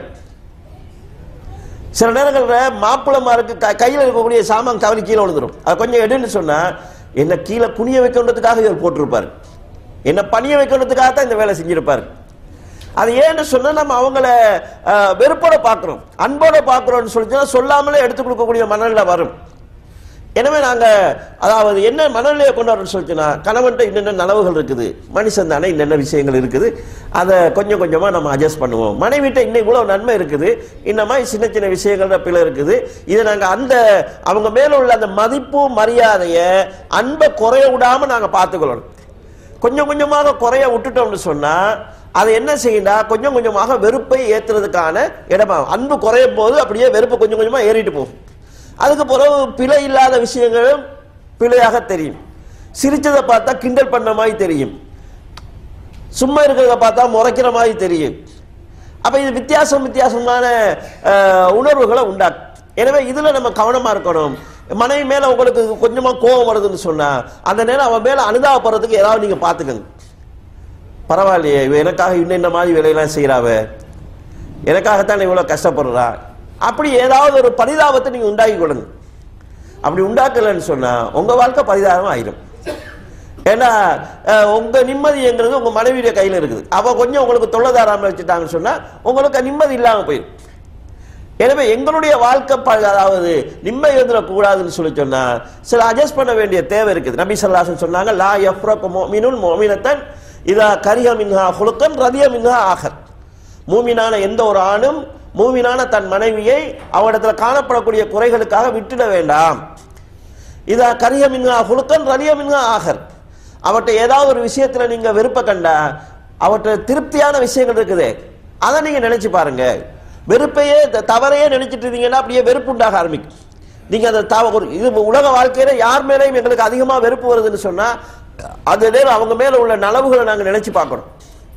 சில நேரங்களில் மாப்பிளமாருக்கு க கையில் இருக்கக்கூடிய சாமான் தவறி கீழே விழுந்துரும் அது கொஞ்சம் எடுன்னு சொன்னா என்ன கீழே குனிய வைக்கணுன்றதுக்காக இவர் போட்டிருப்பார் என்ன பணிய வைக்கணுன்றதுக்காக தான் இந்த வேலை செஞ்சிருப்பார் அது ஏன்னு சொன்னா நம்ம அவங்கள அஹ், வெறுப்போட பார்க்கிறோம் அன்போட பார்க்கிறோம்னு சொல்லிச்சுன்னா சொல்லாமலே எடுத்து கொடுக்கக்கூடிய மனநிலை வரும் எனவே நாங்க அதாவது என்ன மனநிலையை கொண்டு வரணும்னு சொல்லிச்சுன்னா கணவன்கிட்ட இன்னென்ன நனவுகள் இருக்குது மனுஷன் தானே இன்னென்ன விஷயங்கள் இருக்குது அதை கொஞ்சம் கொஞ்சமா நம்ம அட்ஜஸ்ட் பண்ணுவோம் மனைவிட்ட இன்னும் இவ்வளவு நன்மை இருக்குது இந்த மாதிரி சின்ன சின்ன விஷயங்கள்ல பிழை இருக்குது இதை நாங்க அந்த அவங்க மேல உள்ள அந்த மதிப்பு மரியாதையை அன்பை குறைய விடாம நாங்க பார்த்துக்கொள்ளணும் கொஞ்சம் கொஞ்சமாக குறைய விட்டுட்டோம்னு சொன்னா அதை என்ன செய்யண்டா கொஞ்சம் கொஞ்சமாக வெறுப்பை ஏத்துறதுக்கான இடமாகும் அன்பு குறையும் போது அப்படியே வெறுப்பு கொஞ்சம் கொஞ்சமா ஏறிட்டு போகும் அதுக்கு பிறகு பிழை இல்லாத விஷயங்களும் பிழையாக தெரியும் சிரிச்சதை பார்த்தா கிண்டல் பண்ண மாதிரி தெரியும் சும்மா இருக்கிறத பார்த்தா முறைக்கிற மாதிரி தெரியும் அப்ப இது வித்தியாசம் வித்தியாசமான அஹ், உணர்வுகளை உண்டாக்கும் எனவே இதுல நம்ம கவனமா இருக்கணும் மனைவி மேல உங்களுக்கு கொஞ்சமா கோபம் வருதுன்னு சொன்னா அந்த நேரம் அவன் மேல அனுதாபப்படுறதுக்கு ஏதாவது நீங்க பாத்துக்கங்க பரவாயில்லையே இவ எனக்காக இன்னும் இந்த மாதிரி வேலையெல்லாம் செய்யறாவ எனக்காகத்தான் இவ்வளவு கஷ்டப்படுறா அப்படி ஏதாவது ஒரு பரிதாபத்தை நீங்க உண்டாக்கி கொடுங்க அப்படி உண்டாக்கலன்னு சொன்னா உங்க வாழ்க்கை பரிதாபம் ஆயிடும் ஏன்னா அஹ், உங்க நிம்மதிங்கிறது உங்க மனைவியுடைய கையில இருக்குது அவ கொஞ்சம் உங்களுக்கு தொல்லை தாராம வச்சுட்டாங்கன்னு சொன்னா உங்களுக்கு நிம்மதி இல்லாம போயிடும் எனவே எங்களுடைய வாழ்க்கை ப- அதாவது நிம்மதி வந்துடக்கூடாதுன்னு சொல்லி சொன்னா சில அட்ஜஸ்ட் பண்ண வேண்டிய தேவை இருக்குது நபி ஸல்லல்லாஹு சொன்னாங்க லா யஃப்ரகு முஃமினுன் முஃமினத்தன் இதா கரிஹ மின்ஹா ஹுலுக்கன் ரதிய மின்ஹா ஆகர் மூமினான எந்த ஒரு ஆணும் மூமினான தன் மனைவியை அவனிடத்துல காணப்படக்கூடிய குறைகளுக்காக விட்டுட வேண்டாம் இதா கரிய மின்ஹா ஹுலுக்கன் ரலிய மின்ஹா ஆகர் அவற்றை ஏதாவது ஒரு விஷயத்துல நீங்க விருப்ப கண்டா அவற்றை திருப்தியான விஷயங்கள் இருக்குது அதை நீங்க நினைச்சு பாருங்க வெறுப்பையே த- தவறையே நினைச்சிட்டு இருந்தீங்கன்னா அப்படியே வெறுப்பு உண்டாக ஆரம்பிக்கும் நீங்க அந்த தவ ஒரு இது உலக வாழ்க்கையில யார் மேலேயும் எங்களுக்கு அதிகமா வெறுப்பு வருதுன்னு சொன்னா அது நேரம் அவங்க மேல உள்ள நலவுகளை நாங்க நினைச்சு பார்க்கணும்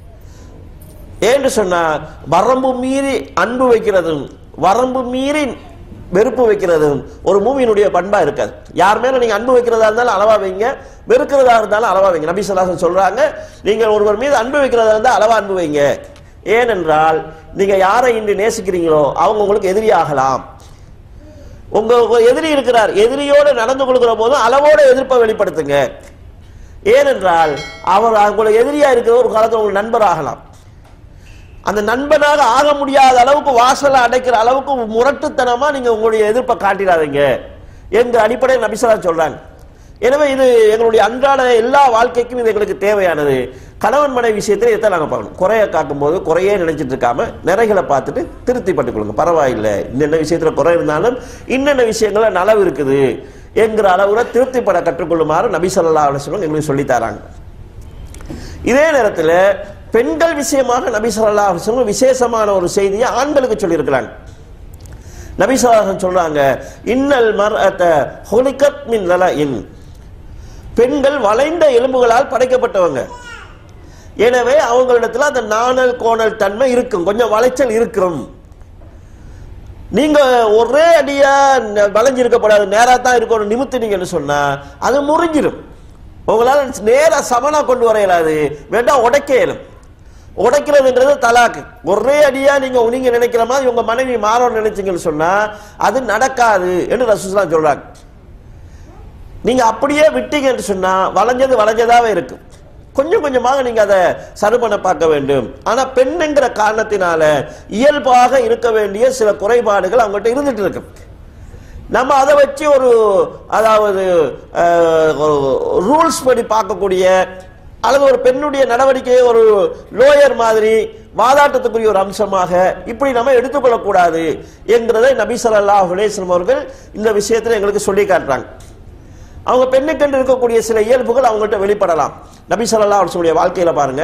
ஏன்னு சொன்னா வரம்பு மீறி அன்பு வைக்கிறதும் வரம்பு மீறி வெறுப்பு வைக்கிறதும் ஒரு மூவியினுடைய பண்பா இருக்காது யார் மேல நீங்க அன்பு வைக்கிறதா இருந்தாலும் அளவா வைங்க வெறுக்கிறதா இருந்தாலும் அளவா வைங்க நபி ஸல்லல்லாஹு சொல்றாங்க நீங்க ஒருவர் மீது அன்பு வைக்கிறதா இருந்தா அளவா அன்பு வைங்க ஏனென்றால் நீங்க யாரை இன்று நேசிக்கிறீங்களோ அவங்க உங்களுக்கு எதிரி ஆகலாம் உங்க உங்க எதிரி இருக்கிறார் எதிரியோட நடந்து கொள்கிற போதும் அளவோட எதிர்ப்பை வெளிப்படுத்துங்க ஏனென்றால் அவர் உங்களுக்கு எதிரியா இருக்கிற ஒரு காலத்தில் உங்களுக்கு நண்பர் ஆகலாம் அந்த நண்பனாக ஆக முடியாத அளவுக்கு வாசலை அடைக்கிற அளவுக்கு முரட்டுத்தனமா நீங்க உங்களுடைய எதிர்ப்பை காட்டிடாதீங்க என்ற அடிப்படையில் நபிசலா சொல்றாங்க எனவே இது எங்களுடைய அன்றாட எல்லா வாழ்க்கைக்கும் இது எங்களுக்கு தேவையானது கணவன் மனைவி விஷயத்தில் இதை நாங்கள் பார்க்கணும் குறைய காக்கும் போது குறையே நினைச்சிட்டு இருக்காம நிறைகளை பார்த்துட்டு திருப்தி பட்டுக்கொள்ளுங்க பரவாயில்லை இன்னென்ன விஷயத்துல குறை இருந்தாலும் இன்னென்ன விஷயங்கள நலவு இருக்குது என்கிற அளவுல திருப்திப்பட கற்றுக்கொள்ளுமாறு நபி ஸல்லல்லாஹு அலைஹி வஸல்லம் எங்களுக்கு சொல்லித் தராங்க இதே நேரத்தில் பெண்கள் விஷயமாக நபி ஸல்லல்லாஹு அலைஹி வஸல்லம் விசேஷமான ஒரு செய்தியை ஆண்களுக்கு சொல்லியிருக்கிறாங்க நபி ஸல்லல்லாஹு அலைஹி வஸல்லம் சொல்றாங்க இன்னல் மர்அத ஹுலிகத் மின் லலஇன் பெண்கள் வளைந்த எலும்புகளால் படைக்கப்பட்டவங்க எனவே அவங்களிடத்துல அந்த நாணல் கோணல் தன்மை இருக்கும் கொஞ்சம் வளைச்சல் இருக்கும் நீங்க ஒரே அடியா ந- வளைஞ்சிருக்கப்படாது நேரா தான் இருக்கணும் நிமித்துனீங்கன்னு சொன்னா அது முறிஞ்சிடும் உங்களால நேரா சமனா கொண்டு வர இயலாது வேண்டாம் உடைக்க இயலும் உடைக்கிறதுங்கிறது தலாக்கு ஒரே அடியா நீங்க நீங்க நினைக்கிற மாதிரி உங்க மனைவி மாறணும்னு நினைச்சீங்கன்னு சொன்னா அது நடக்காது என்று ரசூலுல்லாஹ் சொல்றாங்க நீங்க அப்படியே விட்டீங்கன்னு சொன்னா வளைஞ்சது வளைஞ்சதாவே இருக்கும் கொஞ்சம் கொஞ்சமாக நீங்க அதை சரி பண்ண பார்க்க வேண்டும் ஆனா பெண்ணுங்கிற காரணத்தினால இயல்பாக இருக்க வேண்டிய சில குறைபாடுகள் அவங்ககிட்ட இருந்துட்டு இருக்கு நம்ம அதை வச்சு ஒரு அதாவது ரூல்ஸ் படி பார்க்கக்கூடிய அல்லது ஒரு பெண்ணுடைய நடவடிக்கையை ஒரு லோயர் மாதிரி வாதாட்டத்துக்குரிய ஒரு அம்சமாக இப்படி நம்ம எடுத்துக்கொள்ளக்கூடாது என்கிறதை நபி ஸல்லல்லாஹு அலைஹி வஸல்லம் அவர்கள் இந்த விஷயத்தில் எங்களுக்கு சொல்லி காட்டுறாங்க அவங்க பெண்ணுக்கென்று இருக்கக்கூடிய சில இயல்புகள் அவங்கள்ட்ட வெளிப்படலாம் நபி ஸல்லல்லாஹு அலைஹி வஸல்லம் வாழ்க்கையில பாருங்க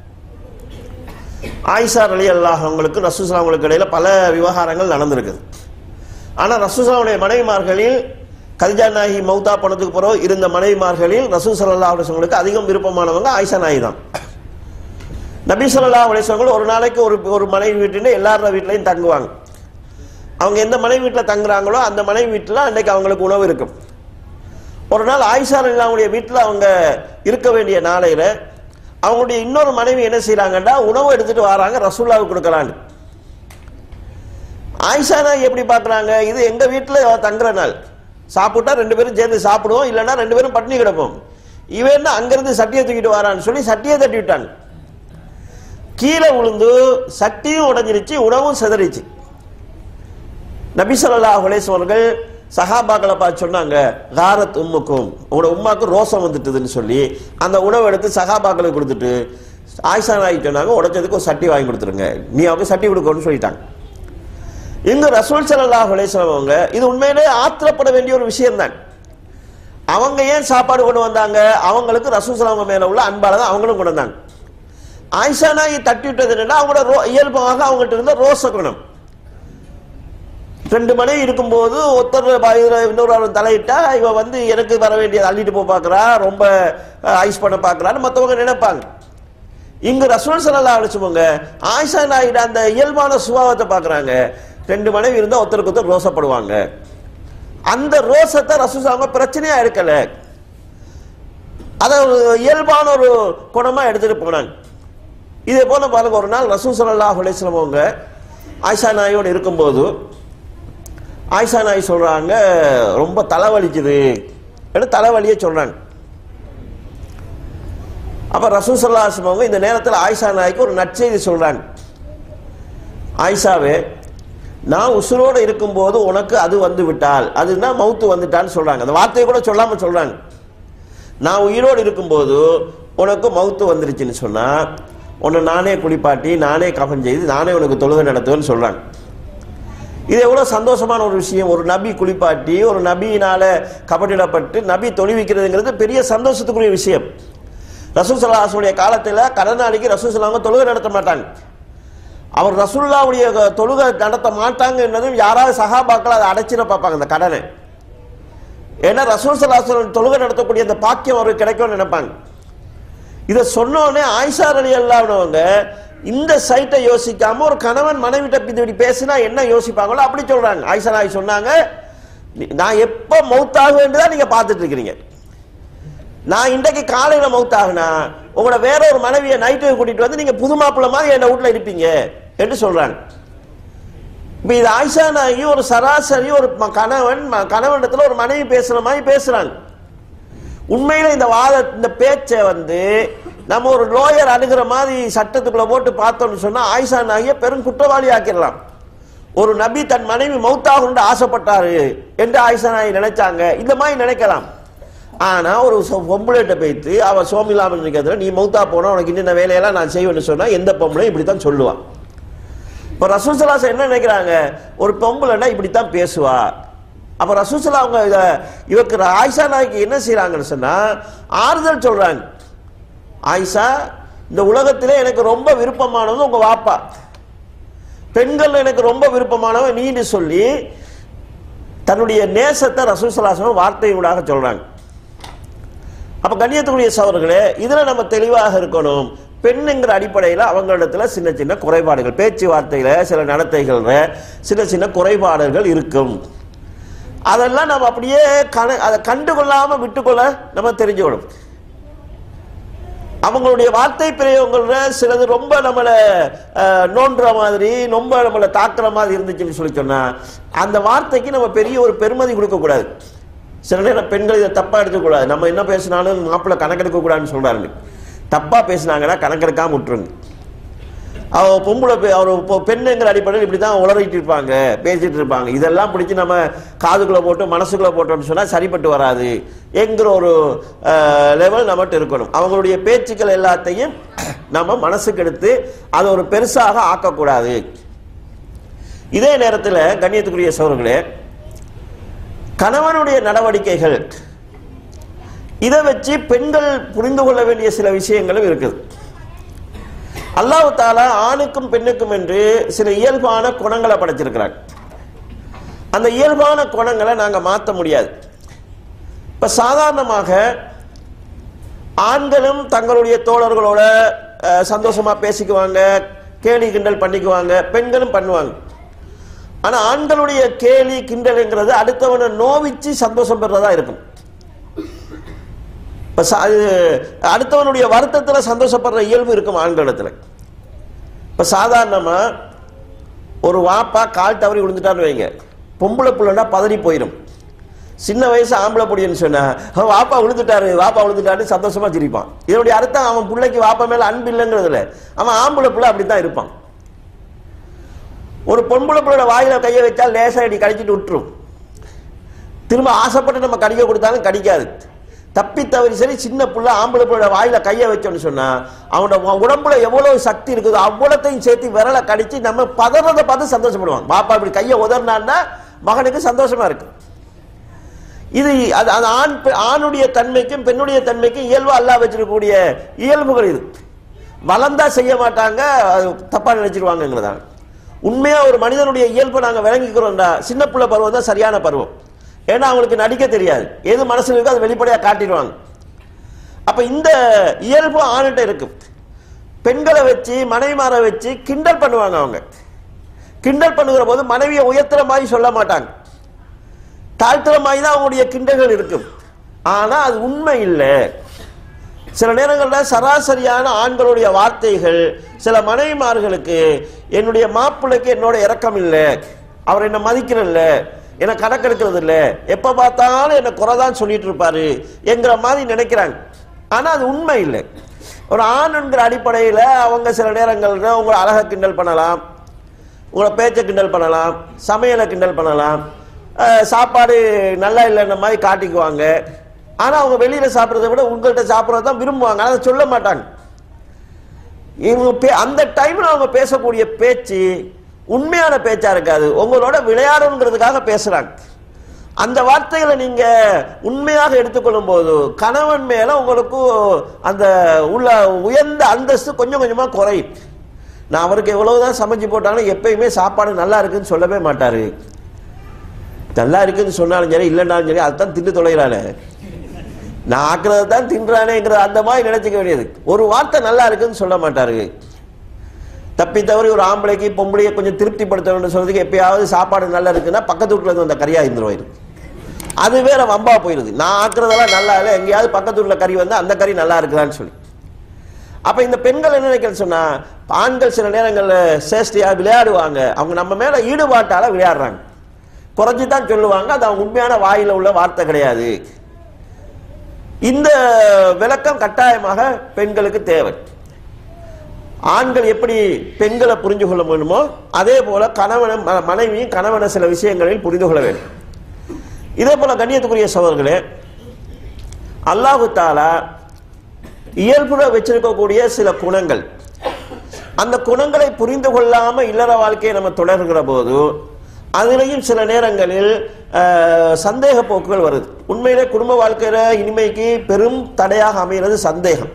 ஆயிஷா அலி அல்லாஹ் அவங்களுக்கு ரசூசலா அவங்களுக்கு இடையில பல விவகாரங்கள் நடந்திருக்குது ஆனா ரசூசலாவுடைய மனைவிமார்களில் கல்ஜா நாயகி மௌதா பணத்துக்கு பிறகு இருந்த மனைவிமார்களில் ரசூ சல்லா அலிஸ்வங்களுக்கு அதிகம் விருப்பமானவங்க ஆயிஷா நாயகி தான் நபி சொல்லா அலிஸ்வங்கள் ஒரு நாளைக்கு ஒரு ஒரு மனைவி வீட்டுன்னு எல்லாரோட வீட்லையும் தங்குவாங்க அவங்க எந்த மனைவி வீட்டில் தங்குறாங்களோ அந்த மனைவி வீட்டில் அன்னைக்கு அவங்களுக்கு உணவு இருக்கும் ஒரு நாள் ஆயிஷா அல்லாவுடைய வீட்டில் அவங்க இருக்க வேண்டிய நாளையில அவங்களுடைய இன்னொரு மனைவி என்ன செய்றாங்கன்னா உணவு எடுத்துட்டு வராங்க ரசூல்லாவுக்கு கொடுக்கலான்னு ஆயிஷா நாய் எப்படி பார்க்கறாங்க இது எங்க வீட்டில் தங்குற நாள் சாப்பிட்டா ரெண்டு பேரும் சேர்ந்து சாப்பிடுவோம் இல்லைன்னா ரெண்டு பேரும் பட்டினி கிடப்போம் இவன் என்ன அங்கிருந்து சட்டியை தூக்கிட்டு வரான்னு சொல்லி சட்டியை தட்டி விட்டாங்க கீழே விழுந்து சட்டியும் உடைஞ்சிருச்சு உணவும் சிதறிச்சு நபி ஸல்லல்லாஹு அலைஹி வஸல்லம் அவர்கள் சஹாபாக்களை பார்த்து சொன்னாங்க காரத் உம்முக்கும் உங்களோட உம்மாக்கு ரோசம் வந்துட்டுதுன்னு சொல்லி அந்த உணவை எடுத்து சஹாபாக்களுக்கு கொடுத்துட்டு ஆயிஷா நாய் சொன்னாங்க உடைச்சதுக்கு ஒரு சட்டி வாங்கி கொடுத்துருங்க நீ அவங்க சட்டி கொடுக்கணும்னு சொல்லிட்டாங்க இங்கு ரசூல் ஸல்லல்லாஹு அலைஹி வஸல்லம் அவங்க இது உண்மையிலே ஆத்திரப்பட வேண்டிய ஒரு விஷயம்தான் அவங்க ஏன் சாப்பாடு கொண்டு வந்தாங்க அவங்களுக்கு ரசூல் ஸல்லல்லாஹு மேல உள்ள அன்பால தான் அவங்களும் கொண்டு வந்தாங்க ஆயிஷா நாய் தட்டி விட்டது என்னன்னா அவங்களோட ரோ- இயல்பாக அவங்ககிட்ட இருந்த ரோச குணம் ரெண்டு மனைவி இருக்கும்போது ஒருத்தர் பாயுற இன்னொரு ஆள் தலையிட்டா இவ வந்து எனக்கு வர வேண்டியதை அள்ளிட்டு போய் பார்க்கறா ரொம்ப அஹ், ஐஸ் பண்ண பார்க்கறான்னு மற்றவங்க நினைப்பாங்க இங்கு ரசூல் ஸல்லல்லாஹு அலைஹி வஸல்லம் ஆயிஷா நாயிட அந்த இயல்பான சுபாவத்தை பார்க்கறாங்க ரெண்டு மனைவி இருந்தா ஒருத்தருக்கு ஒருத்தர் ரோசப்படுவாங்க அந்த ரோசத்தை ரசூல் அவங்க பிரச்சனையா இருக்கல அதை ஒரு இயல்பான ஒரு குணமா எடுத்துட்டு போனாங்க இதே போல பாருங்க ஒரு நாள் ரசூல் ஸல்லல்லாஹு அலைஹி வஸல்லம் அவங்க ஆயிஷா நாயோடு இருக்கும்போது ஆயிஷா நாய் சொல்றாங்க ரொம்ப தலைவலிக்குது என்று தலைவலியே சொல்றாங்க அப்ப ரசூல் ஸல்லல்லாஹு அலைஹி வஸல்லம் அவங்க இந்த நேரத்தில் ஆயிஷா நாய்க்கு ஒரு நற்செய்தி சொல்றாங்க ஆயிஷாவே நான் உசுரோடு இருக்கும்போது உனக்கு அது வந்து விட்டால் அதுனா மவுத்து வந்துட்டான்னு சொல்றாங்க அந்த வார்த்தையை கூட சொல்லாம சொல்றாங்க நான் உயிரோடு இருக்கும்போது உனக்கு மவுத்து வந்துருச்சுன்னு சொன்னா உன்னை நானே குளிப்பாட்டி நானே கஃன் செய்து நானே உனக்கு தொழுகை நடத்துவேன்னு சொல்றாங்க இது எவ்வளவு சந்தோஷமான ஒரு விஷயம் ஒரு நபி குளிப்பாட்டி ஒரு நபியினால கபட்டிடப்பட்டு நபி தொழுவிக்கிறதுங்கிறது பெரிய சந்தோஷத்துக்குரிய விஷயம் ரசூல் சல்லாஹுடைய காலத்தில் கடனாளிக்கு ரசூல் சல்லாங்க தொழுகை நடத்த மாட்டாங்க அவர் ரசூல்லாவுடைய தொழுகை நடத்த மாட்டாங்க என்னதும் யாராவது சகாபாக்கள் அதை அடைச்சிட பார்ப்பாங்க அந்த கடனை ஏன்னா ரசூல் சல்லாஹ் தொழுகை நடத்தக்கூடிய அந்த பாக்கியம் அவருக்கு கிடைக்கும்னு நினைப்பாங்க இதை சொன்னோடனே ஆயிஷா அலி அல்லாதவங்க இந்த சைட்டை யோசிக்காம ஒரு கணவன் மனைவிட்ட இப்படி பேசினா என்ன யோசிப்பாங்களோ அப்படி சொல்றாங்க ஆயிஷா நாய் சொன்னாங்க "நீ- நான் எப்ப மௌத்தாகுவேன்னு தான் நீங்க பார்த்துட்டு இருக்கிறீங்க நான் இன்றைக்கு காலையில மௌத்தாகுனா உங்களோட வேற ஒரு மனைவியை நைட்டு கூட்டிட்டு வந்து நீங்க புது மாப்பிள்ளை மாதிரி என் வீட்டுல இருப்பீங்க என்று சொல்றாங்க இப்ப இது ஆயிஷா நாயகி ஒரு சராசரி ஒரு ம- கணவன் ம- கணவனிடத்துல ஒரு மனைவி பேசுற மாதிரி பேசுறாங்க உண்மையில இந்த வாத இந்த பேச்சை வந்து நம்ம ஒரு லோயர் அணுகிற மாதிரி சட்டத்துக்குள்ள போட்டு பார்த்தோம்னு சொன்னா ஆயிஷா நாகிய பெரும் குற்றவாளி ஆக்கிடலாம் ஒரு நபி தன் மனைவி மௌத்தாகுன்னு ஆசைப்பட்டாரு என்று ஆயிஷா நாயகி நினைச்சாங்க இந்த மாதிரி நினைக்கலாம் ஆனா ஒரு சொ- பொம்பளைகிட்ட போய்த்து அவ சோமிலாமல் இருக்கிறதுல நீ மௌத்தா போனா உனக்கு இன்னும் வேலையெல்லாம் நான் செய்வேன்னு சொன்னா எந்த பொம்பளையும் இப்படித்தான் சொல்லுவான் இப்போ ரசூசலாசன் என்ன நினைக்கிறாங்க ஒரு பொம்பளைன்னா இப்படித்தான் பேசுவா அப்ப ரசூசலா அவங்க இத இவருக்கு ஆயிஷா நாய்க்கு என்ன செய்றாங்கன்னு சொன்னா ஆறுதல் சொல்றாங்க ஆயிஷா இந்த உலகத்திலே எனக்கு ரொம்ப விருப்பமானது உங்க வாப்பா பெண்கள் எனக்கு ரொம்ப விருப்பமானவன் நீன்னு சொல்லி தன்னுடைய நேசத்தை ரசூசலாசனம் வார்த்தையூடாக சொல்றாங்க அப்ப கண்ணியத்துக்குரிய சவர்களே இதுல நம்ம தெளிவாக இருக்கணும் பெண்ணுங்கிற அடிப்படையில் அவங்களிடத்துல சின்ன சின்ன குறைபாடுகள் பேச்சுவார்த்தையில சில நடத்தைகள்ல சின்ன சின்ன குறைபாடுகள் இருக்கும் அதெல்லாம் நம்ம அப்படியே கண அதை கண்டுகொள்ளாம விட்டுக்கொள்ள நம்ம தெரிஞ்சுக்கணும் அவங்களுடைய வார்த்தை பிரயோகங்கள்ல சிலது ரொம்ப நம்மளை அஹ், நோண்டுற மாதிரி ரொம்ப நம்மளை தாக்குற மாதிரி இருந்துச்சுன்னு சொல்லி சொன்னா அந்த வார்த்தைக்கு நம்ம பெரிய ஒரு பெருமதி கொடுக்க கூடாது சில நேரம் பெண்கள் இதை தப்பா எடுத்துக்கூடாது நம்ம என்ன பேசினாலும் மாப்பிள்ளை கணக்கெடுக்க கூடாதுன்னு சொல்றாரு தப்பா பேசினாங்கன்னா கணக்கெடுக்காம விட்டுருங்க அவ பொம்பளை பெ- அவர் பொ- பெண்ணுங்கிற அடிப்படையில் இப்படி தான் உளறிட்டு இருப்பாங்க பேசிட்டு இருப்பாங்க இதெல்லாம் பிடிச்சி நம்ம காதுக்குள்ள போட்டு மனசுக்குள்ள போட்டோம்னு சொன்னா சரிப்பட்டு வராது என்கிற ஒரு லெவல் நம்மகிட்ட இருக்கணும் அவங்களுடைய பேச்சுக்கள் எல்லாத்தையும் நம்ம மனசுக்கு எடுத்து அதை ஒரு பெருசாக ஆக்கக்கூடாது இதே நேரத்தில் கண்ணியத்துக்குரிய சோர்களே கணவனுடைய நடவடிக்கைகள் இதை வச்சு பெண்கள் புரிந்து கொள்ள வேண்டிய சில விஷயங்களும் இருக்குது அல்லாஹ் தாலா ஆணுக்கும் பெண்ணுக்கும் என்று சில இயல்பான குணங்களை படைச்சிருக்கிறார் அந்த இயல்பான குணங்களை நாங்க மாற்ற முடியாது இப்ப சாதாரணமாக ஆண்களும் தங்களுடைய தோழர்களோட அஹ், சந்தோஷமா பேசிக்குவாங்க கேலி கிண்டல் பண்ணிக்குவாங்க பெண்களும் பண்ணுவாங்க ஆனா ஆண்களுடைய கேலி கிண்டல்ங்கிறது அடுத்தவனை நோவிச்சு சந்தோஷம் பெறதா இருக்கும் இப்ப சா- இது அடுத்தவனுடைய வருத்தத்துல சந்தோஷப்படுற இயல்பு இருக்கும் ஆண்களிடத்துல இப்ப சாதாரணமா ஒரு வாப்பா கால் தவறி விழுந்துட்டான்னு வைங்க பொம்பளை புள்ளனா பதறி போயிடும் சின்ன வயசு ஆம்பளை பொடின்னு சொன்னா "அவன் வாப்பா விழுந்துட்டாரு வாப்பா விழுந்துட்டாரு சந்தோஷமா சிரிப்பான் இதனுடைய அர்த்தம் அவன் பிள்ளைக்கு வாப்பா மேல அன்பு இல்லைங்கிறதுல அவன் ஆம்பளை புள்ள அப்படித்தான் இருப்பான் ஒரு பொம்பளை பிள்ளையோட வாயில கையை வச்சா லேசா அடி கடிச்சிட்டு விட்டுரும் திரும்ப ஆசைப்பட்டு நம்ம கடிக்க கொடுத்தாலும் கடிக்காது தப்பி தவறி சரி சின்ன புள்ள ஆம்பளை பிள்ளை வாயில கையை வச்சோன்னு சொன்னா அவனோட உ- உடம்புல எவ்வளவு சக்தி இருக்குதோ அவ்வளத்தையும் சேர்த்து விரலை கடிச்சு நம்ம பதறதை பார்த்து சந்தோஷப்படுவாங்க பாப்பா இப்படி கையை உதறினான்னா மகனுக்கு சந்தோஷமா இருக்கு இது அது அது ஆண் பெ- ஆணுடைய தன்மைக்கும் பெண்ணுடைய தன்மைக்கும் இயல்பா அல்லாஹ் வச்சிருக்கக்கூடிய இயல்புகள் இது வளர்ந்தா செய்ய மாட்டாங்க அது தப்பா நினைச்சிருவாங்கிறதாங்க உண்மையா ஒரு மனிதனுடைய இயல்பை நாங்க விளங்கிக்கிறோம்டா சின்ன பிள்ளை பருவம் தான் சரியான பருவம் ஏன்னா அவங்களுக்கு நடிக்க தெரியாது எது மனசுல இருக்கோ அது வெளிப்படையா காட்டிடுவாங்க அப்ப இந்த இயல்பு ஆணுகிட்ட இருக்கு பெண்களை வச்சு மனைவிமாரை வச்சு கிண்டல் பண்ணுவாங்க அவங்க கிண்டல் பண்ணுகிற போது மனைவியை உயர்த்துற மாதிரி சொல்ல மாட்டாங்க தாழ்த்துற மாதிரி தான் அவங்களுடைய கிண்டல்கள் இருக்கும் ஆனா அது உண்மை இல்லை சில நேரங்களில் சராசரியான ஆண்களுடைய வார்த்தைகள் சில மனைவிமார்களுக்கு என்னுடைய மாப்பிள்ளைக்கு என்னோட இரக்கம் இல்லை அவர் என்ன மதிக்கிறல்ல என்னை கணக்கெடுக்கிறது இல்லை எப்ப பார்த்தாலும் என்ன குறைதான் சொல்லிட்டு இருப்பாரு என்கிற மாதிரி நினைக்கிறாங்க ஆனா அது உண்மை இல்லை ஒரு ஆண் என்கிற அடிப்படையில் அவங்க சில நேரங்கள்ல உங்களை அழகா கிண்டல் பண்ணலாம் உங்களை பேச்சை கிண்டல் பண்ணலாம் சமையலை கிண்டல் பண்ணலாம் அஹ் சாப்பாடு நல்லா இல்லைன்ற மாதிரி காட்டிக்குவாங்க ஆனா அவங்க வெளியில சாப்பிட்றத விட உங்கள்கிட்ட சாப்பிட்றது தான் விரும்புவாங்க அதை சொல்ல மாட்டாங்க இவங்க பே- அந்த டைம்ல அவங்க பேசக்கூடிய பேச்சு உண்மையான பேச்சா இருக்காது உங்களோட விளையாடணுங்கிறதுக்காக பேசுறாங்க அந்த வார்த்தைகளை நீங்க உண்மையாக எடுத்துக்கொள்ளும் போது கணவன் மேல உங்களுக்கு அந்த உள்ள உயர்ந்த அந்தஸ்து கொஞ்சம் கொஞ்சமா குறையும் நான் அவருக்கு எவ்வளவுதான் சமைச்சு போட்டாலும் எப்பயுமே சாப்பாடு நல்லா இருக்குன்னு சொல்லவே மாட்டாரு நல்லா இருக்குன்னு சொன்னாலும் சரி இல்லைன்னாலும் சரி அதுதான் தின்னு தொலைகிறானே நான் ஆக்குறது தான் தின்றானேங்கிறது அந்த மாதிரி நினைச்சுக்க வேண்டியது ஒரு வார்த்தை நல்லா இருக்குன்னு சொல்ல மாட்டாரு தப்பி தவறி ஒரு ஆம்பளைக்கு பொம்பளையை கொஞ்சம் திருப்திப்படுத்தணும்னு சொல்றதுக்கு எப்பயாவது சாப்பாடு நல்லா இருக்குன்னா பக்கத்து வீட்டுல இருந்து அந்த கறியா இருந்துருவாரு அது வேற வம்பா போயிருது நான் ஆக்குறதெல்லாம் நல்லா இல்லை எங்கேயாவது பக்கத்து வீட்டுல கறி வந்து அந்த கறி நல்லா இருக்குதான்னு சொல்லி அப்ப இந்த பெண்கள் என்ன நினைக்கிறது சொன்னா ஆண்கள் சில நேரங்கள்ல சேஷ்டியா விளையாடுவாங்க அவங்க நம்ம மேல ஈடுபாட்டால விளையாடுறாங்க குறைஞ்சி தான் சொல்லுவாங்க அது அவங்க உண்மையான வாயில உள்ள வார்த்தை கிடையாது இந்த விளக்கம் கட்டாயமாக பெண்களுக்கு தேவை ஆண்கள் எப்படி பெண்களை புரிந்து கொள்ள வேண்டுமோ அதே போல கணவனும் ம- மனைவியும் கணவனை சில விஷயங்களில் புரிந்து கொள்ள வேண்டும் இதே போல கண்ணியத்துக்குரிய சோதர்களே அல்லாஹு தாலா இயல்புட வச்சிருக்கக்கூடிய சில குணங்கள் அந்த குணங்களை புரிந்து கொள்ளாம இல்லற வாழ்க்கையை நம்ம தொடர்கிற போது அதிலையும் சில நேரங்களில் அஹ், சந்தேக போக்குகள் வருது உண்மையிலே குடும்ப வாழ்க்கையில இனிமைக்கு பெரும் தடையாக அமைகிறது சந்தேகம்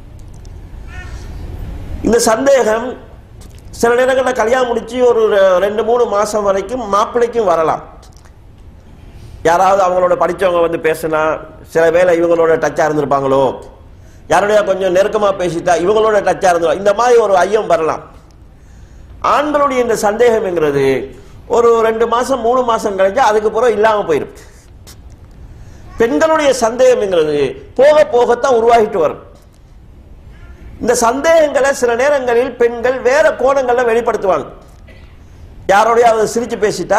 இந்த சந்தேகம் சில நேரங்களில் கல்யாணம் முடிச்சு ஒரு ரெ- ரெண்டு மூணு மாசம் வரைக்கும் மாப்பிள்ளைக்கும் வரலாம் யாராவது அவங்களோட படிச்சவங்க வந்து பேசினா சில வேளை இவங்களோட டச்சா இருந்திருப்பாங்களோ யாருடைய கொஞ்சம் நெருக்கமா பேசிட்டா இவங்களோட டச்சா இருந்தோம் இந்த மாதிரி ஒரு ஐயம் வரலாம் ஆண்களுடைய இந்த சந்தேகம்ங்கிறது ஒரு ரெண்டு மாசம் மூணு மாசம் கழிஞ்சு அதுக்கு பிறகு இல்லாம போயிடும் பெண்களுடைய சந்தேகம்ங்கிறது போக போகத்தான் உருவாகிட்டு வரும் இந்த சந்தேகங்களை சில நேரங்களில் பெண்கள் வேற கோணங்கள்ல வெளிப்படுத்துவாங்க யாரோடையாவது சிரிச்சு பேசிட்டா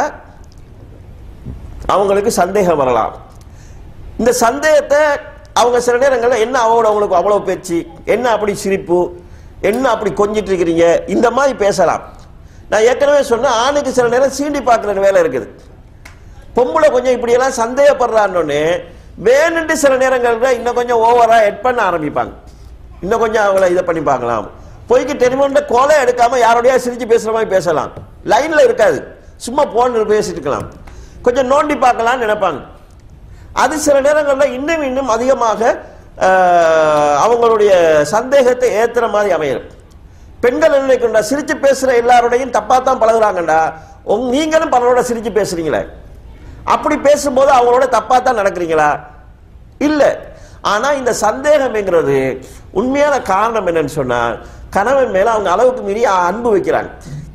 அவங்களுக்கு சந்தேகம் வரலாம் இந்த சந்தேகத்தை அவங்க சில நேரங்களில் என்ன அவளோட அவங்களுக்கு அவ்வளவு பேச்சு என்ன அப்படி சிரிப்பு என்ன அப்படி கொஞ்சிட்டு இருக்கிறீங்க இந்த மாதிரி பேசலாம் நான் ஏற்கனவே சொன்னேன் ஆணுக்கு சில நேரம் சீண்டி பார்க்குற வேலை இருக்குது பொம்பளை கொஞ்சம் இப்படியெல்லாம் சந்தேகப்படுறான்னு வேணுன்ட்டு சில நேரங்களில் இன்னும் கொஞ்சம் ஓவரா எட் பண்ண ஆரம்பிப்பாங்க இன்னும் கொஞ்சம் அவங்கள இதை பண்ணி பார்க்கலாம் பொய்க்கு டெலிஃபோன்ல கோலை எடுக்காம யாரோடய சிரிச்சு பேசுற மாதிரி பேசலாம் லைன்ல இருக்காது சும்மா போன் பேசிட்டு இருக்கலாம் கொஞ்சம் நோண்டி பார்க்கலாம்னு நினைப்பாங்க அது சில நேரங்களில் இன்னும் இன்னும் அதிகமாக ஆஹ், அவங்களுடைய சந்தேகத்தை ஏத்துற மாதிரி அமையும் பெண்கள் என்ன நினைக்கின்றா சிரிச்சு பேசுற எல்லாரோடையும் தப்பா தான் பழகுறாங்கடா உங்க நீங்களும் பலரோட சிரிச்சு பேசுறீங்களே அப்படி பேசும்போது அவங்களோட தப்பா தான் நடக்கிறீங்களா இல்ல ஆனா இந்த சந்தேகம்ங்கிறது உண்மையான காரணம் என்னன்னு சொன்னா கணவன் மேல அவங்க அளவுக்கு மீறி அன்பு வைக்கிறாங்க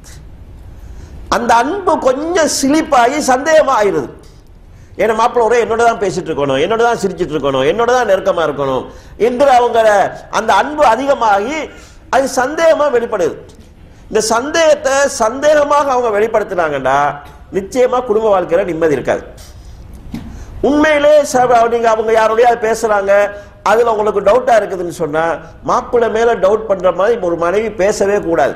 அந்த அன்பு கொஞ்சம் சிலிப்பாகி சந்தேகமா ஆயிருது ஏன்னா மாப்பிள்ள ஒரே என்னோட தான் பேசிட்டு இருக்கணும் என்னோட தான் சிரிச்சிட்டு இருக்கணும் என்னோட தான் நெருக்கமா இருக்கணும் என்று அவங்க அந்த அன்பு அதிகமாகி அது சந்தேகமா வெளிப்படுது இந்த சந்தேகத்தை சந்தேகமாக அவங்க வெளிப்படுத்தினாங்கடா நிச்சயமா குடும்ப வாழ்க்கையில நிம்மதி இருக்காது உண்மையிலே ச- நீங்க அவங்க யாரோடய பேசுறாங்க அதுல உங்களுக்கு டவுட்டா இருக்குதுன்னு சொன்னா மாப்பிள்ளை மேல டவுட் பண்ற மாதிரி ஒரு மனைவி பேசவே கூடாது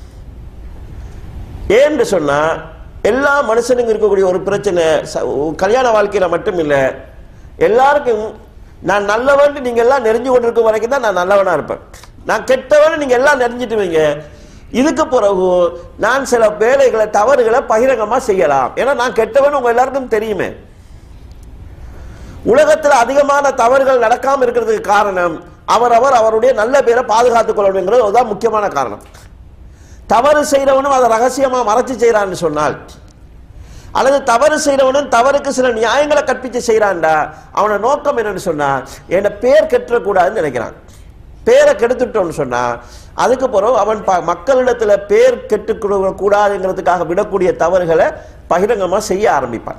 ஏன்னு சொன்னா எல்லா மனுஷனுக்கும் இருக்கக்கூடிய ஒரு பிரச்சனை ச- கல்யாண வாழ்க்கையில மட்டும் இல்ல எல்லாருக்கும் நான் நல்லவன் நீங்க எல்லாம் நெறிஞ்சு கொண்டிருக்கும் வரைக்கும் தான் நான் நல்லவனா இருப்பேன் நான் கெட்டவன் நீங்க எல்லாம் நெறிஞ்சிட்டு வைங்க இதுக்கு பிறகு நான் சில வேலைகளை தவறுகளை பகிரங்கமா செய்யலாம் ஏன்னா நான் கெட்டவன் உங்க எல்லாருக்கும் தெரியுமே உலகத்தில் அதிகமான தவறுகள் நடக்காம இருக்கிறதுக்கு காரணம் அவரவர் அவருடைய நல்ல பேரை பாதுகாத்துக் கொள்ளணுங்கிறது அதுதான் முக்கியமான காரணம் தவறு செய்யறவனும் அதை ரகசியமா மறைச்சு செய்யறான்னு சொன்னால் அல்லது தவறு செய்யறவனும் தவறுக்கு சில நியாயங்களை கற்பிச்சு செய்யறான்டா அவன நோக்கம் என்னன்னு சொன்னா என்ன பேர் கெட்டக்கூடாதுன்னு நினைக்கிறான் பேரை கெடுத்துட்டோம்னு சொன்னா அதுக்கு பிறகு அவன் ப- மக்களிடத்துல பேர் கெட்டு கூடாதுங்கிறதுக்காக விடக்கூடிய தவறுகளை பகிரங்கமா செய்ய ஆரம்பிப்பான்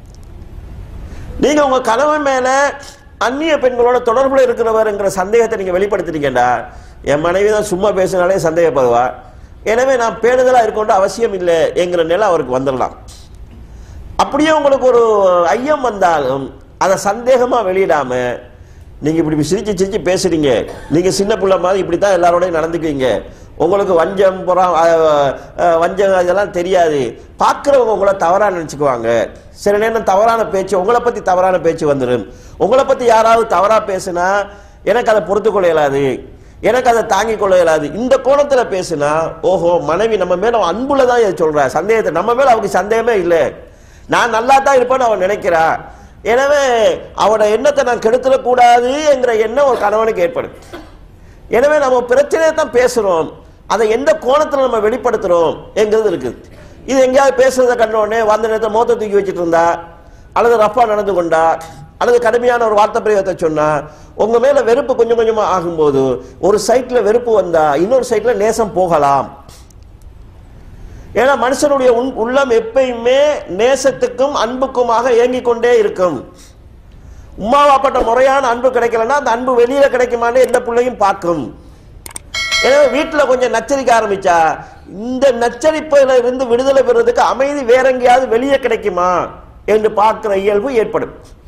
நீங்க உங்க கணவன் மேல அந்நிய பெண்களோட தொடர்புல இருக்கிறவருங்கிற சந்தேகத்தை நீங்க வெளிப்படுத்துறீங்கடா என் மனைவி தான் சும்மா பேசினாலே சந்தேகப்படுவா எனவே நான் பேணுதலா இருக்கோன்ற அவசியம் இல்லை என்கிற நிலை அவருக்கு வந்துடலாம் அப்படியே உங்களுக்கு ஒரு ஐயம் வந்தாலும் அதை சந்தேகமா வெளியிடாம நீங்க இப்படி சிரிச்சு சிரிச்சு பேசுறீங்க நீங்க சின்ன பிள்ளை மாதிரி இப்படி தான் எல்லாரோடையும் நடந்துக்குவீங்க உங்களுக்கு வஞ்சம் புறம் அஹ், அஹ், வஞ்சம் இதெல்லாம் தெரியாது பார்க்குறவங்க உங்களை தவறா நினைச்சுக்குவாங்க சில நேரம் தவறான பேச்சு உங்களை பத்தி தவறான பேச்சு வந்துடும் உங்களை பத்தி யாராவது தவறா பேசுனா எனக்கு அதை பொறுத்து கொள்ள இயலாது எனக்கு அதை தாங்கிக் கொள்ள இயலாது இந்த கோணத்துல பேசுனா ஓஹோ மனைவி நம்ம மேல அன்புல தான் இதை சொல்றா சந்தேகத்தை நம்ம மேல அவருக்கு சந்தேகமே இல்லை நான் நல்லா தான் இருப்பேன்னு அவன் நினைக்கிறா எனவே அவனோட எண்ணத்தை நான் கெடுத்துடக்கூடாது என்கிற எண்ணம் ஒரு கணவனுக்கு ஏற்படும் எனவே நம்ம பிரச்சனையை தான் பேசுறோம் அதை எந்த கோணத்துல நம்ம வெளிப்படுத்துறோம் என்கிறது இருக்குது இது எங்கேயாவது பேசுறத கண்ட உடனே வந்த நேரத்தை மோத்த தூக்கி வச்சுட்டு இருந்தா அல்லது ரஃபா நடந்து கொண்டா அல்லது கடுமையான ஒரு வார்த்தை பிரயோகத்தை சொன்னா உங்க மேல வெறுப்பு கொஞ்சம் கொஞ்சமா ஆகும்போது ஒரு சைட்ல வெறுப்பு வந்தா இன்னொரு சைட்ல நேசம் போகலாம் ஏன்னா மனுஷனுடைய உன்- உள்ளம் எப்பயுமே நேசத்துக்கும் அன்புக்குமாக ஏங்கிக் கொண்டே இருக்கும் உமாவாப்பட்ட முறையான அன்பு கிடைக்கலன்னா அந்த அன்பு வெளியில கிடைக்குமான்னு எந்த பிள்ளையும் பார்க்கும் எனவே வீட்டுல கொஞ்சம் நச்சரிக்க ஆரம்பிச்சா இந்த நச்சரிப்புல இருந்து விடுதலை பெறுவதற்கு அமைதி வேற எங்கேயாவது வெளியே கிடைக்குமா என்று பார்க்கிற இயல்பு ஏற்படும்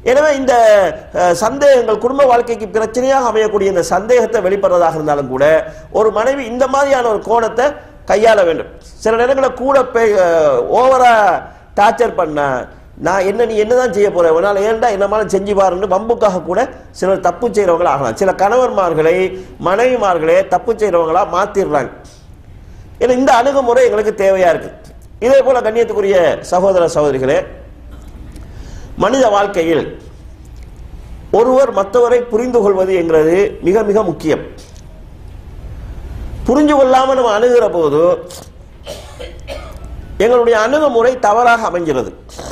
எனவே இந்த அஹ், சந்தேகங்கள் குடும்ப வாழ்க்கைக்கு பிரச்சனையாக அமையக்கூடிய இந்த சந்தேகத்தை வெளிப்படுறதாக இருந்தாலும் கூட ஒரு மனைவி இந்த மாதிரியான ஒரு கோணத்தை கையாள வேண்டும் சில நேரங்களில் கூட ஓவரா டார்ச்சர் பண்ண நான் என்ன நீ என்னதான் செய்ய போற உன்னால ஏன்டா என்ன மாதிரி செஞ்சு பாருன்னு வம்புக்காக கூட சிலர் தப்பு செய்றவங்களா ஆகலாம் சில கணவன்மார்களை மனைவிமார்களே தப்பு செய்றவங்களா மாத்திடுறாங்க ஏன்னா இந்த அணுகுமுறை எங்களுக்கு தேவையா இருக்கு இதே போல கண்ணியத்துக்குரிய சகோதர சகோதரிகளே மனித வாழ்க்கையில் ஒருவர் மற்றவரை புரிந்து கொள்வது என்கிறது மிக மிக முக்கியம் புரிஞ்சு கொள்ளாம நம்ம அணுகிற போது எங்களுடைய அணுகுமுறை தவறாக அமைகிறது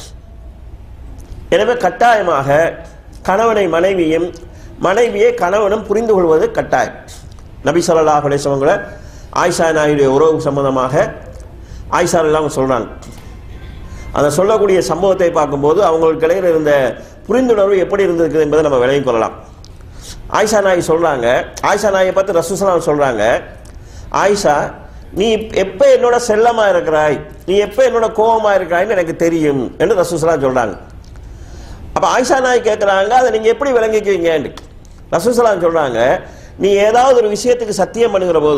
எனவே கட்டாயமாக கணவனை மனைவியும் மனைவியை கணவனும் புரிந்து கொள்வது கட்டாயம் நபி ஸல்லல்லாஹு அலைஹி வஸல்லம் ஆயிஷா நாயுடைய உறவு சம்பந்தமாக ஆயிஷா எல்லாம் சொல்றாங்க அந்த சொல்லக்கூடிய சம்பவத்தை பார்க்கும்போது அவங்களுக்கு இடையில இருந்த புரிந்துணர்வு எப்படி இருந்திருக்குது என்பதை நம்ம விளங்கிக் கொள்ளலாம் ஆயிஷா நாய் சொல்றாங்க ஆயிஷா நாயை பார்த்து ரசூசலாம் சொல்றாங்க ஆயிஷா நீ எப்ப என்னோட செல்லமா இருக்கிறாய் நீ எப்ப என்னோட கோபமா இருக்கிறாய்ன்னு எனக்கு தெரியும் என்று ரசூசலாம் சொல்றாங்க அப்ப ஆயிஷா நாய் கேட்கறாங்க அதை நீங்க எப்படி விளங்கிக்குவீங்க ரசூசலாம் சொல்றாங்க நீ ஏதாவது ஒரு விஷயத்துக்கு சத்தியம் பண்ணுகிற போது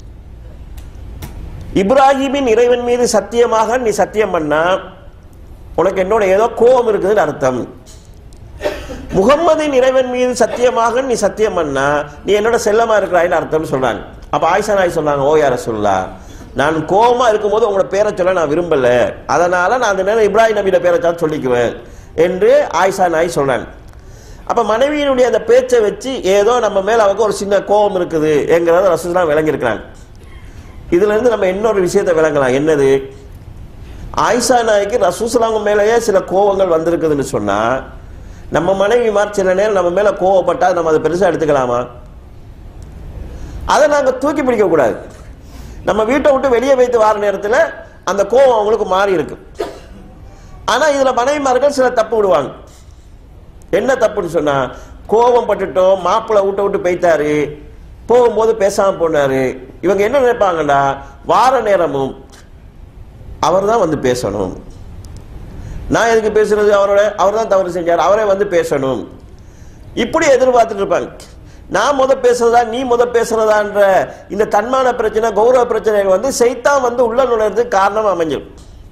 இப்ராஹிமின் இறைவன் மீது சத்தியமாக நீ சத்தியம் பண்ணா உனக்கு என்னோட ஏதோ கோபம் இருக்குதுன்னு அர்த்தம் முகம்மதின் இறைவன் மீது சத்தியமாக நீ சத்தியம் பண்ணா நீ என்னோட செல்லமா இருக்கிறாயின்னு அர்த்தம்னு சொல்றாங்க அப்ப ஆயிஷா நாய் சொன்னாங்க ஓ யார சொல்லா நான் கோபமா இருக்கும்போது உங்களோட பேரை சொல்ல நான் விரும்பல அதனால நான் அந்த நேரம் இப்ராஹிம் நபியோட பேரை தான் சொல்லிக்குவேன் என்று ஆயிஷா நாய் சொல்றாங்க அப்ப மனைவியினுடைய அந்த பேச்சை வச்சு ஏதோ நம்ம மேல அவருக்கு ஒரு சின்ன கோபம் இருக்குது என்கிறத ரசூலா விளங்கியிருக்கிறாங்க இதுல இருந்து நம்ம இன்னொரு விஷயத்தை விளங்கலாம் என்னது ஆயிஷா நாய்க்கு ரசூசலாங்க மேலேயே சில கோபங்கள் வந்திருக்குதுன்னு சொன்னா நம்ம மனைவிமார் சில நேரம் நம்ம மேல கோவப்பட்டா நம்ம அதை பெருசா எடுத்துக்கலாமா அதை நாங்க தூக்கி பிடிக்க கூடாது நம்ம வீட்டை விட்டு வெளியே வைத்து வார நேரத்தில் அந்த கோபம் அவங்களுக்கு மாறி இருக்கு ஆனா இதுல மனைவிமார்கள் சில தப்பு விடுவாங்க என்ன தப்புன்னு சொன்னா கோபம் பட்டுட்டோம் மாப்பிள்ளை விட்ட விட்டு போய்த்தாரு போகும்போது பேசாம போனாரு இவங்க என்ன நினைப்பாங்கடா வார நேரமும் அவர் தான் வந்து பேசணும் நான் எதுக்கு பேசுறது அவரோட அவர் தான் தவறு செஞ்சார் அவரே வந்து பேசணும் இப்படி எதிர்பார்த்துட்டு இருப்பாங்க நான் முத பேசுறதா நீ முத பேசுறதான்ற இந்த தன்மான பிரச்சனை கௌரவ பிரச்சனைகள் வந்து செய்தான் வந்து உள்ள நுழைறதுக்கு காரணம் அமைஞ்சிடும்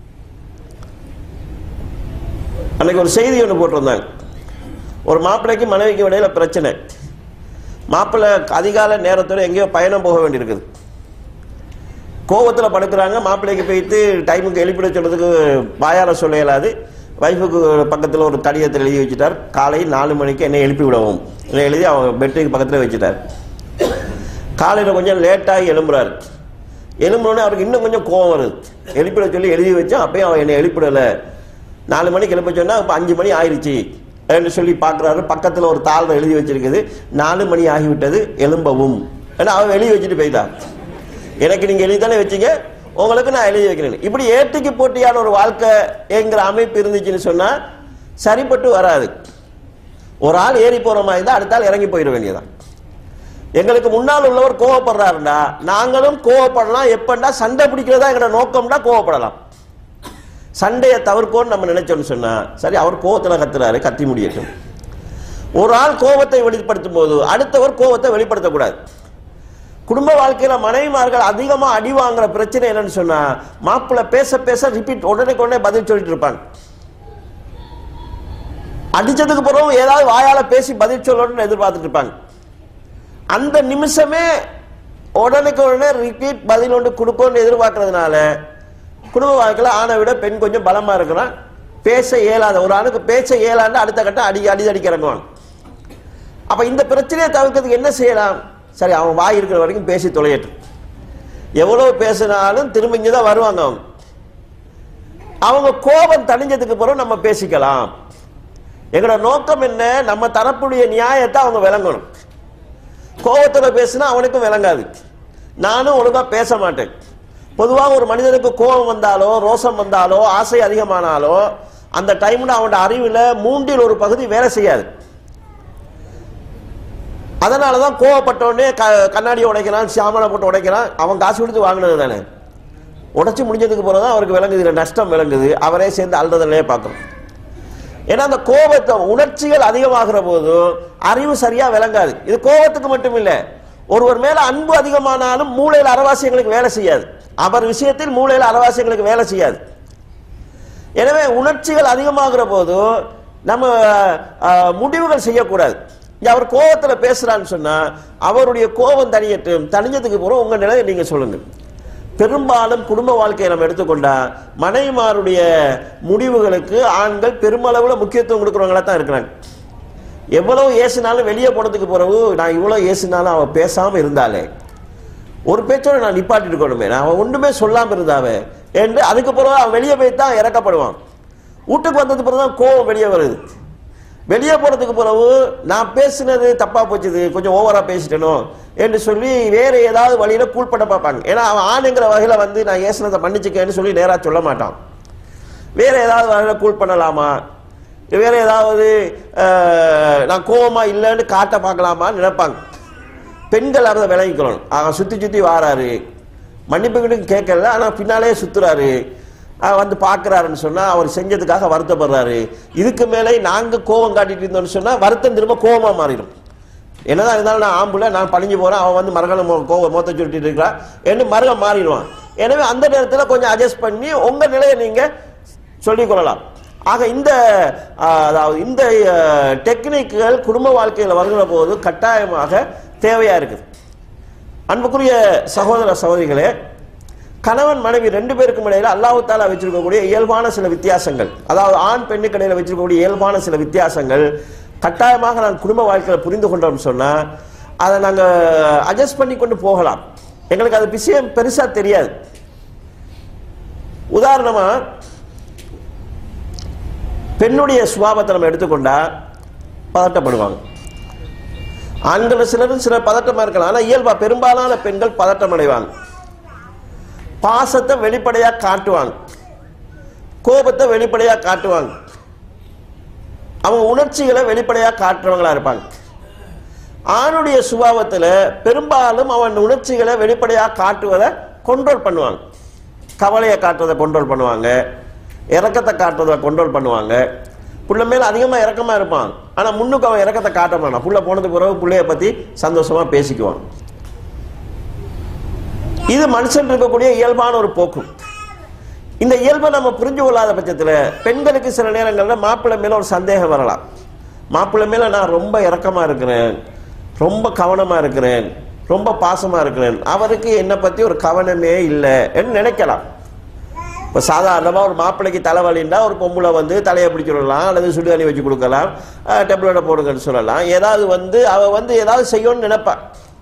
அன்னைக்கு ஒரு செய்தி ஒன்று போட்டிருந்தாங்க ஒரு மாப்பிள்ளைக்கு மனைவிக்கு இடையில பிரச்சனை மாப்பிள்ளை அதிகால நேரத்தோட எங்கேயோ பயணம் போக வேண்டியிருக்குது கோவத்தில் படுக்கிறாங்க மாப்பிள்ளைக்கு போயிட்டு டைமுக்கு எழுப்பிட சொல்றதுக்கு வாயார சொல்ல இயலாது வைஃபுக்கு பக்கத்தில் ஒரு கடிதத்தில் எழுதி வச்சுட்டார் காலை நாலு மணிக்கு என்னை எழுப்பி விடவும் என்னை எழுதி அவங்க பெட்டுக்கு பக்கத்தில் வச்சுட்டார் காலையில் கொஞ்சம் லேட்டாகி எழும்புறாரு எழும்புனோடனே அவருக்கு இன்னும் கொஞ்சம் கோவம் வருது எழுப்பிட சொல்லி எழுதி வச்சா அப்பயும் அவன் என்னை எழுப்பிடலை நாலு மணிக்கு எழுப்ப சொன்னா இப்போ அஞ்சு மணி ஆயிடுச்சு என்று சொல்லி பார்க்குறாரு பக்கத்தில் ஒரு தாளில் எழுதி வச்சிருக்குது நாலு மணி ஆகிவிட்டது எழும்பவும் ஏன்னா அவன் எழுதி வச்சுட்டு போய்தான் எனக்கு நீங்கள் எழுதி தானே வச்சீங்க உங்களுக்கு நான் எழுதி வைக்கிறேன் இப்படி ஏட்டிக்கு போட்டியான ஒரு வாழ்க்கை என்கிற அமைப்பு இருந்துச்சுன்னு சொன்னால் சரிப்பட்டு வராது ஒரு ஆள் ஏறி போகிற மாதிரி இருந்தால் அடுத்த ஆள் இறங்கி போயிட வேண்டியதான் எங்களுக்கு முன்னால் உள்ளவர் கோவப்படுறாருண்டா நாங்களும் கோவப்படலாம் எப்பண்டா சண்டை பிடிக்கிறதா எங்களோட நோக்கம்னா கோவப்படலாம் சண்டையை தவிர்க்கோன்னு நம்ம நினைச்சோம்னு சொன்னா சரி அவர் கோவத்தில் கத்துறாரு கத்தி முடியட்டும் ஒரு ஆள் கோபத்தை வெளிப்படுத்தும் போது அடுத்தவர் கோபத்தை வெளிப்படுத்தக்கூடாது குடும்ப வாழ்க்கையில மனைவிமார்கள் அதிகமா அடி வாங்குற பிரச்சனை என்னன்னு சொன்னா மாப்பிள்ளை பேச பேச ரிப்பீட் உடனே உடனே பதில் சொல்லிட்டு இருப்பாங்க அடிச்சதுக்கு பிறகு ஏதாவது வாயால பேசி பதில் சொல்லணும்னு எதிர்பார்த்துட்டு இருப்பாங்க அந்த நிமிஷமே உடனுக்கு உடனே ரிப்பீட் பதில் ஒன்று கொடுக்கணும்னு எதிர்பார்க்கறதுனால குடும்ப வாழ்க்கையில் ஆணை விட பெண் கொஞ்சம் பலமா இருக்கிறான் பேச இயலாத ஒரு ஆணுக்கு பேச இயலான்னு அடுத்த கட்டம் அடி அடி அடிக்க இறங்குவாங்க அப்ப இந்த பிரச்சனையை தவிர்க்கிறதுக்கு என்ன செய்யலாம் சரி அவன் வாய் இருக்கிற வரைக்கும் பேசி தொலையட்டும் எவ்வளவு பேசினாலும் திரும்ப இங்கே தான் வருவாங்க அவங்க அவங்க கோபம் தணிஞ்சதுக்கு பிறகு நம்ம பேசிக்கலாம் எங்களோட நோக்கம் என்ன நம்ம தரப்புடைய நியாயத்தை அவங்க விளங்கணும் கோபத்துல பேசினா அவனுக்கும் விளங்காது நானும் ஒழுங்கா பேச மாட்டேன் பொதுவாக ஒரு மனிதனுக்கு கோபம் வந்தாலோ ரோசம் வந்தாலோ ஆசை அதிகமானாலோ அந்த டைம்ல அவனோட அறிவுல மூன்றில் ஒரு பகுதி வேலை செய்யாது அதனால தான் கோவப்பட்டோடனே க கண்ணாடியை உடைக்கிறான் சாமனை போட்டு உடைக்கிறான் அவன் காசு கொடுத்து வாங்கினது தானே உடைச்சு முடிஞ்சதுக்கு பிறகு தான் அவருக்கு விளங்குது இதுல நஷ்டம் விளங்குது அவரே சேர்ந்து அல்றதிலே பார்க்கணும் ஏன்னா அந்த கோபத்தை உணர்ச்சிகள் அதிகமாகிற போது அறிவு சரியா விளங்காது இது கோபத்துக்கு மட்டும் இல்ல ஒருவர் மேல அன்பு அதிகமானாலும் மூளையில் அரவாசியங்களுக்கு வேலை செய்யாது அவர் விஷயத்தில் மூளையில் அரவாசியங்களுக்கு வேலை செய்யாது எனவே உணர்ச்சிகள் அதிகமாகிற போது நம்ம அஹ், முடிவுகள் செய்யக்கூடாது இங்க அவர் கோபத்துல பேசுறான்னு சொன்னா அவருடைய கோபம் தனியட்டும் தனிஞ்சதுக்கு பிறகு உங்க நிலையை நீங்க சொல்லுங்க பெரும்பாலும் குடும்ப வாழ்க்கையை நம்ம எடுத்துக்கொண்டா மனைவிமாருடைய முடிவுகளுக்கு ஆண்கள் பெருமளவுல முக்கியத்துவம் கொடுக்குறவங்களா தான் இருக்கிறாங்க எவ்வளவு ஏசினாலும் வெளியே போனதுக்கு பிறகு நான் இவ்வளவு ஏசினாலும் அவ பேசாம இருந்தாலே ஒரு பேச்சோட நான் நிப்பாட்டிட்டு இருக்கணுமே நான் அவன் ஒன்றுமே சொல்லாம இருந்தாவே என்று அதுக்கு பிறகு அவன் வெளியே போய் தான் இறக்கப்படுவான் வீட்டுக்கு வந்ததுக்கு பிறகு தான் கோவம் வெளியே வருது வெளியே போறதுக்கு பிறகு நான் பேசினது தப்பா போச்சுது கொஞ்சம் ஓவரா பேசிட்டனோ என்று சொல்லி வேற ஏதாவது வழியில கூல் பண்ண பார்ப்பாங்க ஏன்னா அவன் ஆணுங்கிற வகையில வந்து நான் ஏசினதை மன்னிச்சுக்கேன்னு சொல்லி நேரா சொல்ல மாட்டான் வேற ஏதாவது வகையில கூல் பண்ணலாமா வேற ஏதாவது அஹ், நான் கோவமா இல்லைன்னு காட்ட பார்க்கலாமான்னு நினைப்பாங்க பெண்கள் அதை விளங்கிக்கணும் அவன் சுத்தி சுத்தி வாராரு மன்னிப்பு கிட்ட கேட்கல ஆனா பின்னாலே சுத்துறாரு அஹ் வந்து பார்க்கறாருன்னு சொன்னா அவர் செஞ்சதுக்காக வருத்தப்படுறாரு இதுக்கு மேலே நாங்க கோவம் காட்டிட்டு இருந்தோம்னு சொன்னா வருத்தம் திரும்ப கோவமா மாறிடும் என்னதான் இருந்தாலும் நான் ஆம்புல நான் பழிஞ்சு போறேன் அவன் வந்து மரகல கோவம் மொத்த சுட்டிட்டு இருக்கிறான் என்று மருகம் மாறிடுவான் எனவே அந்த நேரத்தில் கொஞ்சம் அட்ஜஸ்ட் பண்ணி உங்க நிலையை நீங்க சொல்லிக் கொள்ளலாம் ஆக இந்த ஆஹ், அதாவது இந்த டெக்னிக்குகள் குடும்ப வாழ்க்கையில் வருகிற போது கட்டாயமாக தேவையா இருக்குது அன்புக்குரிய சகோதர சகோதரிகளே கணவன் மனைவி ரெண்டு பேருக்கும் இடையில அல்லாஹ் தாலா வச்சிருக்கக்கூடிய இயல்பான சில வித்தியாசங்கள் அதாவது ஆண் பெண்ணுக்கு இடையில வச்சிருக்கக்கூடிய இயல்பான சில வித்தியாசங்கள் கட்டாயமாக நான் குடும்ப வாழ்க்கையில புரிந்து கொண்டோம்னு சொன்னா அதை நாங்க அட்ஜஸ்ட் பண்ணி கொண்டு போகலாம் எங்களுக்கு அது விஷயம் பெருசா தெரியாது உதாரணமா பெண்ணுடைய சுபாவத்தை நம்ம எடுத்துக்கொண்டா பதட்டப்படுவாங்க ஆண்கள் சிலரும் சிலர் பதட்டமா இருக்கலாம் ஆனா இயல்பா பெரும்பாலான பெண்கள் பதட்டம் அடைவாங்க பாசத்தை வெளிப்படையா காட்டுவாங்க கோபத்தை வெளிப்படையா காட்டுவாங்க அவங்க உணர்ச்சிகளை வெளிப்படையா காட்டுறவங்களா இருப்பாங்க ஆணுடைய சுபாவத்துல பெரும்பாலும் அவன் உணர்ச்சிகளை வெளிப்படையா காட்டுவதை கண்ட்ரோல் பண்ணுவாங்க கவலையை காட்டுறதை கண்ட்ரோல் பண்ணுவாங்க இறக்கத்தை காட்டுறதை கண்ட்ரோல் பண்ணுவாங்க புள்ள மேல அதிகமா இறக்கமா இருப்பான் ஆனா முன்னுக்கு அவன் இறக்கத்தை காட்ட மாட்டான் புள்ள போனதுக்கு பிறகு புள்ளைய பத்தி சந்தோஷமா பேசிக்குவான் இது மனுஷன் இருக்கக்கூடிய இயல்பான ஒரு போக்கு இந்த இயல்பை நம்ம புரிஞ்சு கொள்ளாத பட்சத்துல பெண்களுக்கு சில நேரங்கள்ல மாப்பிள்ளை மேல ஒரு சந்தேகம் வரலாம் மாப்பிள்ளை மேல நான் ரொம்ப இறக்கமா இருக்கிறேன் ரொம்ப கவனமா இருக்கிறேன் ரொம்ப பாசமா இருக்கிறேன் அவருக்கு என்னை பத்தி ஒரு கவனமே இல்லை என்று நினைக்கலாம் இப்போ சாதாரணமாக ஒரு மாப்பிள்ளைக்கு தலைவலின்னா ஒரு பொம்பளை வந்து தலையை பிடிச்சி விடலாம் அல்லது சுடுதண்ணி வச்சு கொடுக்கலாம் டெப்லெட்டை போடுங்கன்னு சொல்லலாம் ஏதாவது வந்து அவ வந்து ஏதாவது செய்யணும்னு நினைப்பா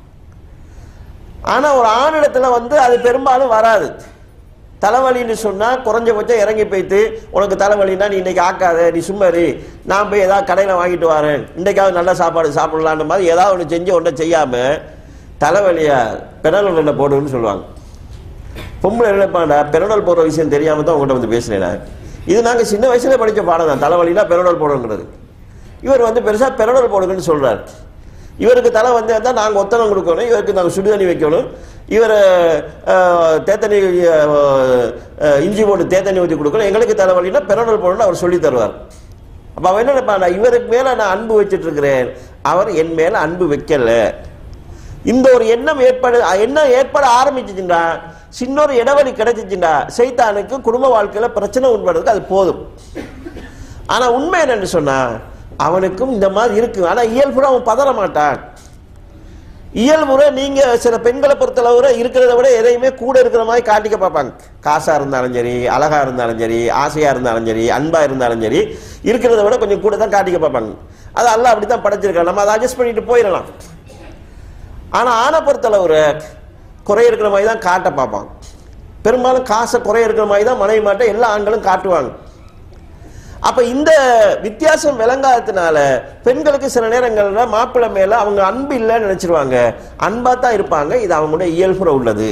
ஆனா ஒரு ஆணிடத்துல வந்து அது பெரும்பாலும் வராது தலைவலின்னு சொன்னா குறைஞ்சபட்சம் இறங்கி போயிட்டு உனக்கு தலைவலின்னா நீ இன்னைக்கு ஆக்காத நீ சும்மா இரு நான் போய் ஏதாவது கடையில் வாங்கிட்டு வரேன் இன்னைக்காவது நல்ல சாப்பாடு சாப்பிடலான்ற மாதிரி ஏதாவது ஒன்று செஞ்சு ஒன்றை செய்யாம தலைவலியா பெனல் ரெண்டை போடுன்னு சொல்லுவாங்க பொம்பளை நினைப்பாண்டா பெரடல் போடுற விஷயம் தெரியாம தான் உங்கள்கிட்ட வந்து பேசினேன் நான். இது நாங்கள் சின்ன வயசுல படிச்ச பாடம் தான் தலைவலினா பெரடல் போடுங்கிறது இவர் வந்து பெருசா பெரடல் போடுங்கன்னு சொல்றாரு இவருக்கு தலை வந்து தான் நாங்கள் ஒத்தனம் கொடுக்கணும் இவருக்கு நாங்கள் சுடுதண்ணி வைக்கணும் இவர் தேத்தண்ணி அஹ், அஹ், இஞ்சி போட்டு தேத்தண்ணி ஊற்றி கொடுக்கணும் எங்களுக்கு தலைவலினா பெரடல் போடணும்னு அவர் சொல்லி தருவார் அப்ப அவன் என்ன நினைப்பான் நான் இவருக்கு மேல நான் அன்பு வச்சிட்டு இருக்கிறேன் அவர் என் மேல அன்பு வைக்கல இந்த ஒரு எண்ணம் ஏற்பட எண்ணம் ஏற்பட ஆரம்பிச்சுச்சுண்டா சின்ன ஒரு இடைவெளி கிடைச்சிச்சுண்டா சைத்தானுக்கு குடும்ப வாழ்க்கையில பிரச்சனை உண்படுறதுக்கு அது போதும் ஆனா உண்மை என்னன்னு சொன்னா அவனுக்கும் இந்த மாதிரி இருக்கு ஆனா இயல்புற அவன் பதற மாட்டான் இயல்புற நீங்க சில பெண்களை பொறுத்தளவுல இருக்கிறத விட எதையுமே கூட இருக்கிற மாதிரி காட்டிக்க பார்ப்பாங்க காசா இருந்தாலும் சரி அழகா இருந்தாலும் சரி ஆசையா இருந்தாலும் சரி அன்பா இருந்தாலும் சரி இருக்கிறத விட கொஞ்சம் கூட தான் காட்டிக்க பார்ப்பாங்க அது அல்லாஹ் அப்படித்தான் படைச்சிருக்கான் நம்ம அதை அட்ஜஸ்ட் பண்ணிட்டு போயிடலாம் ஆனா ஆணை பொறுத்தளவுல குறை இருக்கிற மாதிரி தான் காட்ட பார்ப்பான் பெரும்பாலும் காசை குறை இருக்கிற மாதிரி தான் மனைவி மாட்ட எல்லா ஆண்களும் காட்டுவாங்க அப்ப இந்த வித்தியாசம் விளங்காததுனால பெண்களுக்கு சில நேரங்கள்ல மாப்பிள்ளை மேல அவங்க அன்பு இல்லைன்னு நினைச்சிருவாங்க அன்பா தான் இருப்பாங்க இது அவங்களுடைய இயல்புற உள்ளது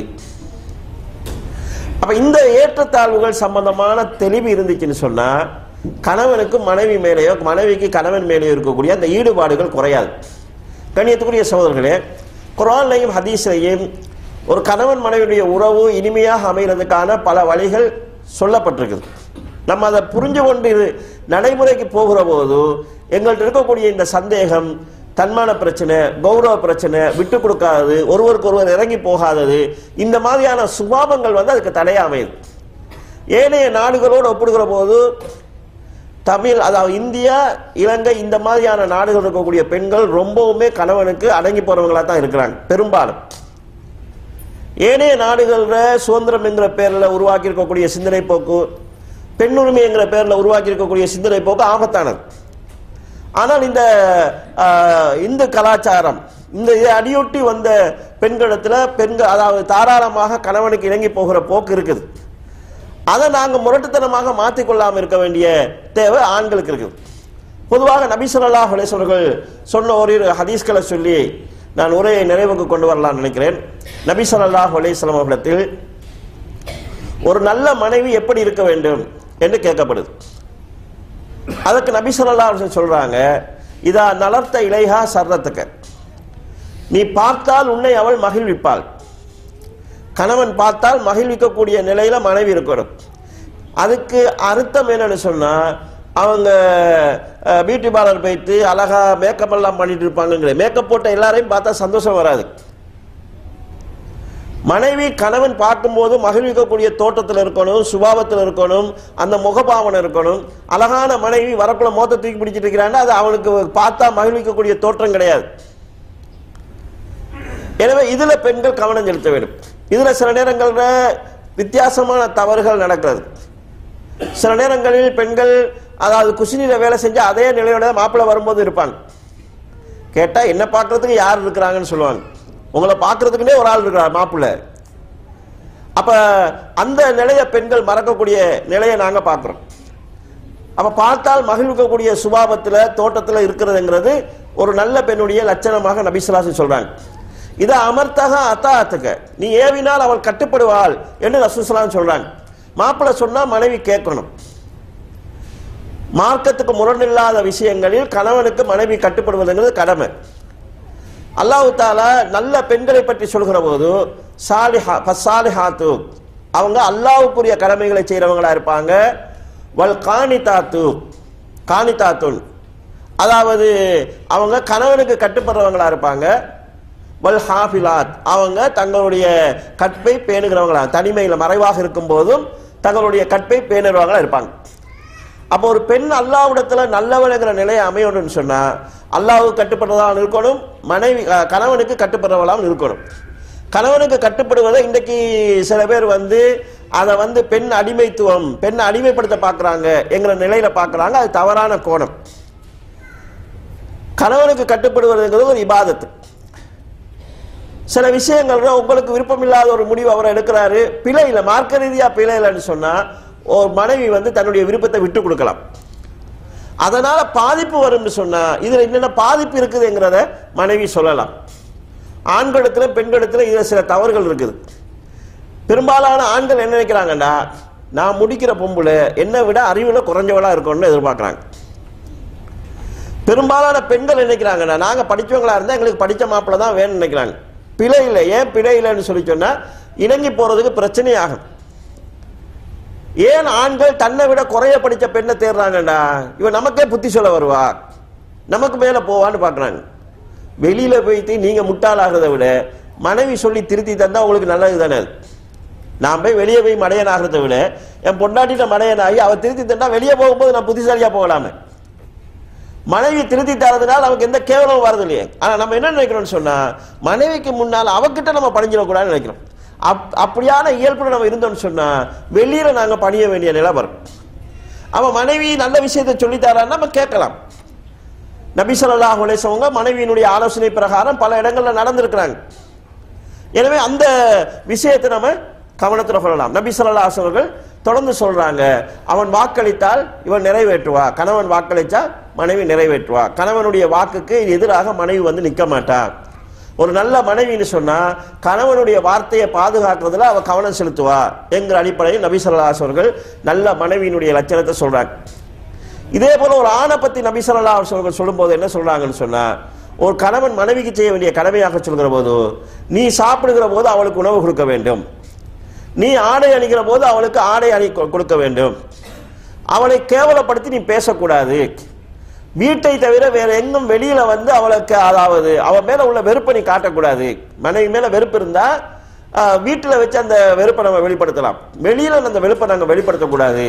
அப்ப இந்த ஏற்றத்தாழ்வுகள் சம்பந்தமான தெளிவு இருந்துச்சுன்னு சொன்னா கணவனுக்கு மனைவி மேலேயோ மனைவிக்கு கணவன் மேலேயோ இருக்கக்கூடிய அந்த ஈடுபாடுகள் குறையாது கண்ணியத்துக்குரிய சகோதரர்களே குரான்லையும் ஹதீஸ்லையும் ஒரு கணவன் மனைவியுடைய உறவு இனிமையாக அமைகிறதுக்கான பல வழிகள் சொல்லப்பட்டிருக்குது நம்ம அதை புரிஞ்சு கொண்டு இரு- நடைமுறைக்கு போகிற போது எங்கள்கிட்ட இருக்கக்கூடிய இந்த சந்தேகம் தன்மான பிரச்சனை கௌரவ பிரச்சனை விட்டு கொடுக்காதது ஒருவருக்கு ஒருவர் இறங்கி போகாதது இந்த மாதிரியான சுபாவங்கள் வந்து அதுக்கு தடையா அமையுது ஏனைய நாடுகளோடு ஒப்பிடுகிற போது தமிழ் அதாவது இந்தியா இலங்கை இந்த மாதிரியான நாடுகள் இருக்கக்கூடிய பெண்கள் ரொம்பவுமே கணவனுக்கு அடங்கி போறவங்களா தான் இருக்கிறாங்க பெரும்பாலும் ஏனைய நாடுகளில் சுதந்திரம் என்கிற பேரில் உருவாக்கி இருக்கக்கூடிய சிந்தனை போக்கு பெண்ணுரிமை என்கிற பேரில் உருவாக்கி இருக்கக்கூடிய சிந்தனை போக்கு ஆபத்தானது ஆனால் இந்த ஆஹ், இந்து கலாச்சாரம் இந்த இதை அடியொட்டி வந்த பெண்களிடத்துல பெண்கள் அதாவது தாராளமாக கணவனுக்கு இணங்கி போகிற போக்கு இருக்குது அதை நாங்கள் முரட்டுத்தனமாக மாற்றிக்கொள்ளாமல் இருக்க வேண்டிய தேவை ஆண்களுக்கு இருக்குது பொதுவாக நபி ஸல்லல்லாஹு அலைஹி அவர்கள் சொன்ன ஓரிரு ஹதீஸ்களை சொல்லி நான் உரையை நிறைவுக்கு கொண்டு வரலாம்னு நினைக்கிறேன் நபி ஸல்லல்லாஹு அலைஹி வஸல்லம் அவர்களிடத்தில் ஒரு நல்ல மனைவி எப்படி இருக்க வேண்டும் என்று கேட்கப்படுது அதற்கு நபி ஸல்லல்லாஹு அலைஹி வஸல்லம் சொல்றாங்க இதா நலர்த்த இலைஹா சர்ரத்துக்க நீ பார்த்தால் உன்னை அவள் மகிழ்விப்பாள் கணவன் பார்த்தால் மகிழ்விக்கக்கூடிய நிலையில மனைவி இருக்கணும் அதுக்கு அர்த்தம் என்னன்னு சொன்னா அவங்க பியூட்டி பார்லர் போயிட்டு அழகா மேக்கப் எல்லாம் பண்ணிட்டு இருப்பாங்க மேக்கப் போட்ட எல்லாரையும் பார்த்தா சந்தோஷம் வராது மனைவி கணவன் பார்க்கும்போது மகிழ்விக்கக்கூடிய தோட்டத்தில் இருக்கணும் சுபாவத்தில் இருக்கணும் அந்த முகபாவனை இருக்கணும் அழகான மனைவி வரக்குள்ள மோத்த தூக்கி பிடிச்சிட்டு இருக்கிறான்னா அது அவனுக்கு பார்த்தா மகிழ்விக்கக்கூடிய தோற்றம் கிடையாது எனவே இதுல பெண்கள் கவனம் செலுத்த வேண்டும் இதுல சில நேரங்கள்ல வித்தியாசமான தவறுகள் நடக்கிறது சில நேரங்களில் பெண்கள் அதாவது குசினில வேலை செஞ்சு அதே நிலையோட மாப்பிள்ளை வரும்போது இருப்பாங்க கேட்டா என்ன பார்க்கறதுக்கு யார் இருக்கிறாங்கன்னு சொல்லுவாங்க உங்களை பார்க்கறதுக்குன்னே ஒரு ஆள் இருக்கிறார் மாப்பிள்ளை அப்ப அந்த நிலைய பெண்கள் மறக்கக்கூடிய நிலையை நாங்க பார்க்கிறோம் அப்ப பார்த்தால் மகிழ்விக்கக்கூடிய சுபாவத்துல தோட்டத்துல இருக்கிறதுங்கிறது ஒரு நல்ல பெண்ணுடைய லட்சணமாக நபிசுலாசி சொல்றாங்க இதை அமர்த்தக அத்தாத்துக்க நீ ஏவினால் அவள் கட்டுப்படுவாள் என்று ரசூசலாம் சொல்றாங்க மாப்பிள்ளை சொன்னா மனைவி கேட்கணும் மார்க்கத்துக்கு முரணில்லாத விஷயங்களில் கணவனுக்கு மனைவி கட்டுப்படுவதுங்கிறது கடமை அல்லாஹு தாலா நல்ல பெண்களை பற்றி சொல்கிற போது சாலிஹா ஃபசாலிஹாத்து அவங்க அல்லாஹ்வுக்குரிய கடமைகளை செய்கிறவங்களா இருப்பாங்க வல் காணிதாத்து காணிதாத்துன் அதாவது அவங்க கணவனுக்கு கட்டுப்படுறவங்களா இருப்பாங்க வல் ஹாஃபிலாத் அவங்க தங்களுடைய கற்பை பேணுகிறவங்களா தனிமையில் மறைவாக இருக்கும் போதும் தங்களுடைய கற்பை பேணுறவங்களா இருப்பாங்க அப்போ ஒரு பெண் அல்லாவிடத்துல நல்லவனுங்கிற நிலையை அமையணும்னு சொன்னா அல்லாவுக்கு கட்டுப்படுறதாக இருக்கணும் மனைவி அஹ், கணவனுக்கு கட்டுப்படுறவளாகவும் இருக்கணும் கணவனுக்கு கட்டுப்படுவதை இன்றைக்கு சில பேர் வந்து அதை வந்து பெண் அடிமைத்துவம் பெண் அடிமைப்படுத்த பார்க்கறாங்க என்கிற நிலையில பார்க்கறாங்க அது தவறான கோணம் கணவனுக்கு கட்டுப்படுவதுங்கிறது ஒரு இபாதத்து சில விஷயங்கள்ல உங்களுக்கு விருப்பம் இல்லாத ஒரு முடிவு அவர் எடுக்கிறாரு பிழை இல்லை மார்க்க ரீதியா பிழை இல்லைன்னு சொன்னா ஒரு மனைவி வந்து தன்னுடைய விருப்பத்தை விட்டு கொடுக்கலாம் அதனால பாதிப்பு வரும்னு சொன்னா இதுல என்னென்ன பாதிப்பு இருக்குதுங்கிறத மனைவி சொல்லலாம் ஆண்களிடத்துல பெண்களிடத்துல இதுல சில தவறுகள் இருக்குது பெரும்பாலான ஆண்கள் என்ன நினைக்கிறாங்கன்னா நான் முடிக்கிற பொம்புல என்னை விட அறிவுல குறைஞ்சவளா இருக்கணும்னு எதிர்பார்க்கறாங்க பெரும்பாலான பெண்கள் நினைக்கிறாங்கன்னா நாங்க படிச்சவங்களா இருந்தா எங்களுக்கு படிச்ச மாப்பிள்ளை தான் வேணும்னு நினைக்கிறாங்க பிழை இல்லை ஏன் பிழை இல்லைன்னு சொல்லி சொன்னா இணங்கி போறதுக்கு பிரச்சனையாகும் ஏன் ஆண்கள் தன்னை விட குறைய படிச்ச பெண்ணை தேடுறாங்கடா இவன் நமக்கே புத்தி சொல்ல வருவா நமக்கு மேல போவான்னு பாக்குறாங்க வெளியில போயிட்டு நீங்க முட்டாளாகிறத விட மனைவி சொல்லி திருத்தி தந்தா உங்களுக்கு நல்லது தானே அது. நான் போய் வெளியே போய் மடையன் ஆகிறத விட என் பொண்டாட்டிட்ட மடையன் ஆகி அவ திருத்தி தந்தா வெளியே போகும்போது நான் புத்திசாலியா போகலாமே மனைவி திருத்தி தரதுனால நமக்கு எந்த கேவலமும் வரது இல்லையே ஆனா நம்ம என்ன நினைக்கிறோம்னு சொன்னா மனைவிக்கு முன்னால் அவகிட்ட நம்ம பணிஞ்சிடக்கூடாதுன்னு நினைக்கிறோம் அப் அப்படியான இயல்புல நம்ம இருந்தோம்னு சொன்னா வெளியில நாங்க பணிய வேண்டிய நிலை வரும் அவன் மனைவி நல்ல விஷயத்தை சொல்லித்தாரான்னு நம்ம கேட்கலாம் நபி ஸல்லல்லாஹு அலைஹி வஸல்லம் மனைவியினுடைய ஆலோசனை பிரகாரம் பல இடங்கள்ல நடந்திருக்கிறாங்க எனவே அந்த விஷயத்தை நம்ம கவனத்தில் கொள்ளலாம் நபி ஸல்லல்லாஹு அலைஹி வஸல்லம் அவர்கள் தொடர்ந்து சொல்றாங்க அவன் வாக்களித்தால் இவன் நிறைவேற்றுவா கணவன் வாக்களித்தா மனைவி நிறைவேற்றுவா கணவனுடைய வாக்குக்கு எதிராக மனைவி வந்து நிற்க மாட்டா ஒரு நல்ல மனைவின்னு சொன்னா கணவனுடைய வார்த்தையை பாதுகாக்கிறதுல அவ கவனம் செலுத்துவா என்கிற அடிப்படையில் நபி ஸல்லல்லாஹு அலைஹி அவர்கள் நல்ல மனைவியினுடைய லட்சணத்தை சொல்றாங்க இதே போல ஒரு ஆணை பத்தி நபி ஸல்லல்லாஹு அலைஹி அவர்கள் சொல்லும்போது என்ன சொல்றாங்கன்னு சொன்னா ஒரு கணவன் மனைவிக்கு செய்ய வேண்டிய கடமையாக சொல்கிற போது நீ சாப்பிடுகிற போது அவளுக்கு உணவு கொடுக்க வேண்டும் நீ ஆடை அணிகிற போது அவளுக்கு ஆடை அணி கொ- கொடுக்க வேண்டும் அவனை கேவலப்படுத்தி நீ பேசக்கூடாது வீட்டை தவிர வேற எங்கும் வெளியில வந்து அவளுக்கு அதாவது அவன் மேல உள்ள வெறுப்பை நீ காட்டக்கூடாது மனைவி மேல வெறுப்பு இருந்தா ஆஹ், வீட்டுல வச்சு அந்த வெறுப்பை நம்ம வெளிப்படுத்தலாம் வெளியில அந்த வெறுப்பை நாங்க வெளிப்படுத்தக்கூடாது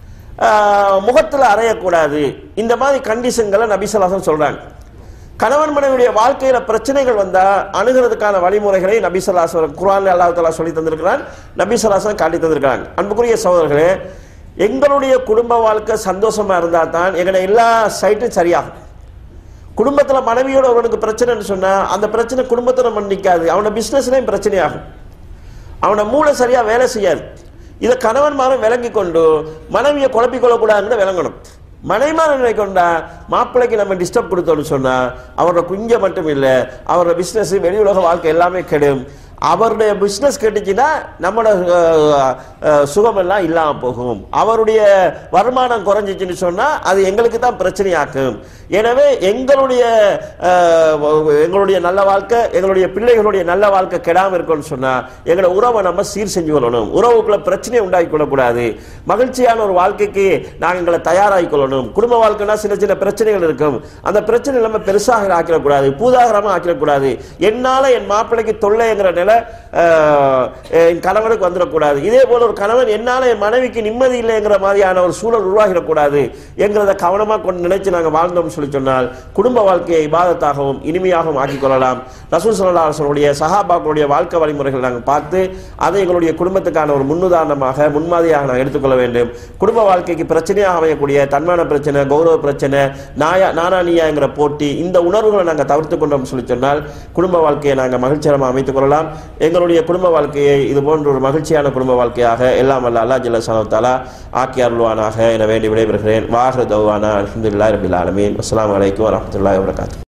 ஆஹ், முகத்துல அறையக்கூடாது இந்த மாதிரி கண்டிஷன்களை நபிசலாசன் சொல்றாங்க கணவன் மனைவியுடைய வாழ்க்கையில பிரச்சனைகள் வந்தா அணுகிறதுக்கான வழிமுறைகளை நபிசல்லாசன் குரான் அல்லாஹ் தலா சொல்லி தந்திருக்கிறான் நபிசல்லாசன் காட்டி தந்திருக்கிறாங்க அன்புக்குரிய சகோதரர்களே எங்களுடைய குடும்ப வாழ்க்கை சந்தோஷமா இருந்தா தான் எங்களுடைய எல்லா சைட்டும் சரியாகும் குடும்பத்துல மனைவியோட ஒருவனுக்கு பிரச்சனைன்னு சொன்னா அந்த பிரச்சனை குடும்பத்துல நம்ம நிக்காது அவனோட பிசினஸ்லயும் பிரச்சனையாகும் அவன மூளை சரியா வேலை செய்யாது இதை கணவன்மாரும் விளங்கி கொண்டு மனைவியை குழப்பிக் கொள்ளக்கூடாதுன்னு விளங்கணும் மனைமார் நினைக்கொண்டா மாப்பிள்ளைக்கு நம்ம டிஸ்டர்ப் கொடுத்தோம்னு சொன்னா அவரோட குஞ்ச மட்டும் இல்லை அவரோட பிசினஸ் வெளி உலக வாழ்க்கை எல்லாமே கெடும் அவருடைய பிசினஸ் கெட்டுச்சுன்னா நம்மளோட அஹ், அஹ், சுகமெல்லாம் இல்லாம போகும் அவருடைய வருமானம் குறைஞ்சிச்சுன்னு சொன்னா அது எங்களுக்கு தான் பிரச்சனையாக்கும் எனவே எங்களுடைய அஹ், எங்களுடைய நல்ல வாழ்க்கை எங்களுடைய பிள்ளைகளுடைய நல்ல வாழ்க்கை கெடாம இருக்கும்னு சொன்னா எங்களோட உறவை நம்ம சீர் செஞ்சு கொள்ளணும் உறவுக்குள்ள பிரச்சனையை உண்டாக்கி கொள்ளக்கூடாது மகிழ்ச்சியான ஒரு வாழ்க்கைக்கு நாங்கள் எங்களை தயாராகி கொள்ளணும் குடும்ப வாழ்க்கைனா சின்ன சின்ன பிரச்சனைகள் இருக்கும் அந்த பிரச்சனை நம்ம பெருசாக ஆக்கிடக்கூடாது பூதாகரமா ஆக்கிடக்கூடாது என்னால என் மாப்பிள்ளைக்கு தொல்லைங்கிற நிலை அஹ், என் கணவனுக்கு வந்துடக்கூடாது இதே போல ஒரு கணவன் என்னால என் மனைவிக்கு நிம்மதி இல்லைங்கிற மாதிரியான ஒரு சூழல் உருவாகிடக்கூடாது என்கிறத கவனமா கொண்டு நினைச்சு நாங்கள் வாழ்ந்தோம்னு சொல்லி சொன்னால் குடும்ப வாழ்க்கையை இபாதத்தாகவும் இனிமையாகவும் ஆக்கிக் கொள்ளலாம் ரசூல் சல்லா அலுவலுடைய சஹாபாக்களுடைய வாழ்க்கை வழிமுறைகள் நாங்கள் பார்த்து அதை எங்களுடைய குடும்பத்துக்கான ஒரு முன்னுதாரணமாக முன்மாதிரியாக நாங்கள் எடுத்துக்கொள்ள வேண்டும் குடும்ப வாழ்க்கைக்கு பிரச்சனையாக அமையக்கூடிய தன்மான பிரச்சனை கௌரவ பிரச்சனை நாயா நானானியாங்கிற போட்டி இந்த உணர்வுகளை நாங்கள் தவிர்த்து கொண்டோம் சொல்லி சொன்னால் குடும்ப வாழ்க்கையை நாங்கள் மகிழ்ச்சிகரமாக அமைத்துக் கொள்ளலாம் எங்களுடைய குடும்ப வாழ்க்கையை இது போன்ற ஒரு மகிழ்ச்சியான குடும்ப வாழ்க்கையாக எல்லாம் அல்ல அல்லா ஜல்ல சனத்தாலா ஆக்கி அருள்வானாக என வேண்டி விடைபெறுகிறேன் வாஹர் தௌவானா அலமதுல்லா ரபில் ஆலமீன் அஸ்லாம் வலைக்கம் வரமத்துல்லாஹி வரகாத்து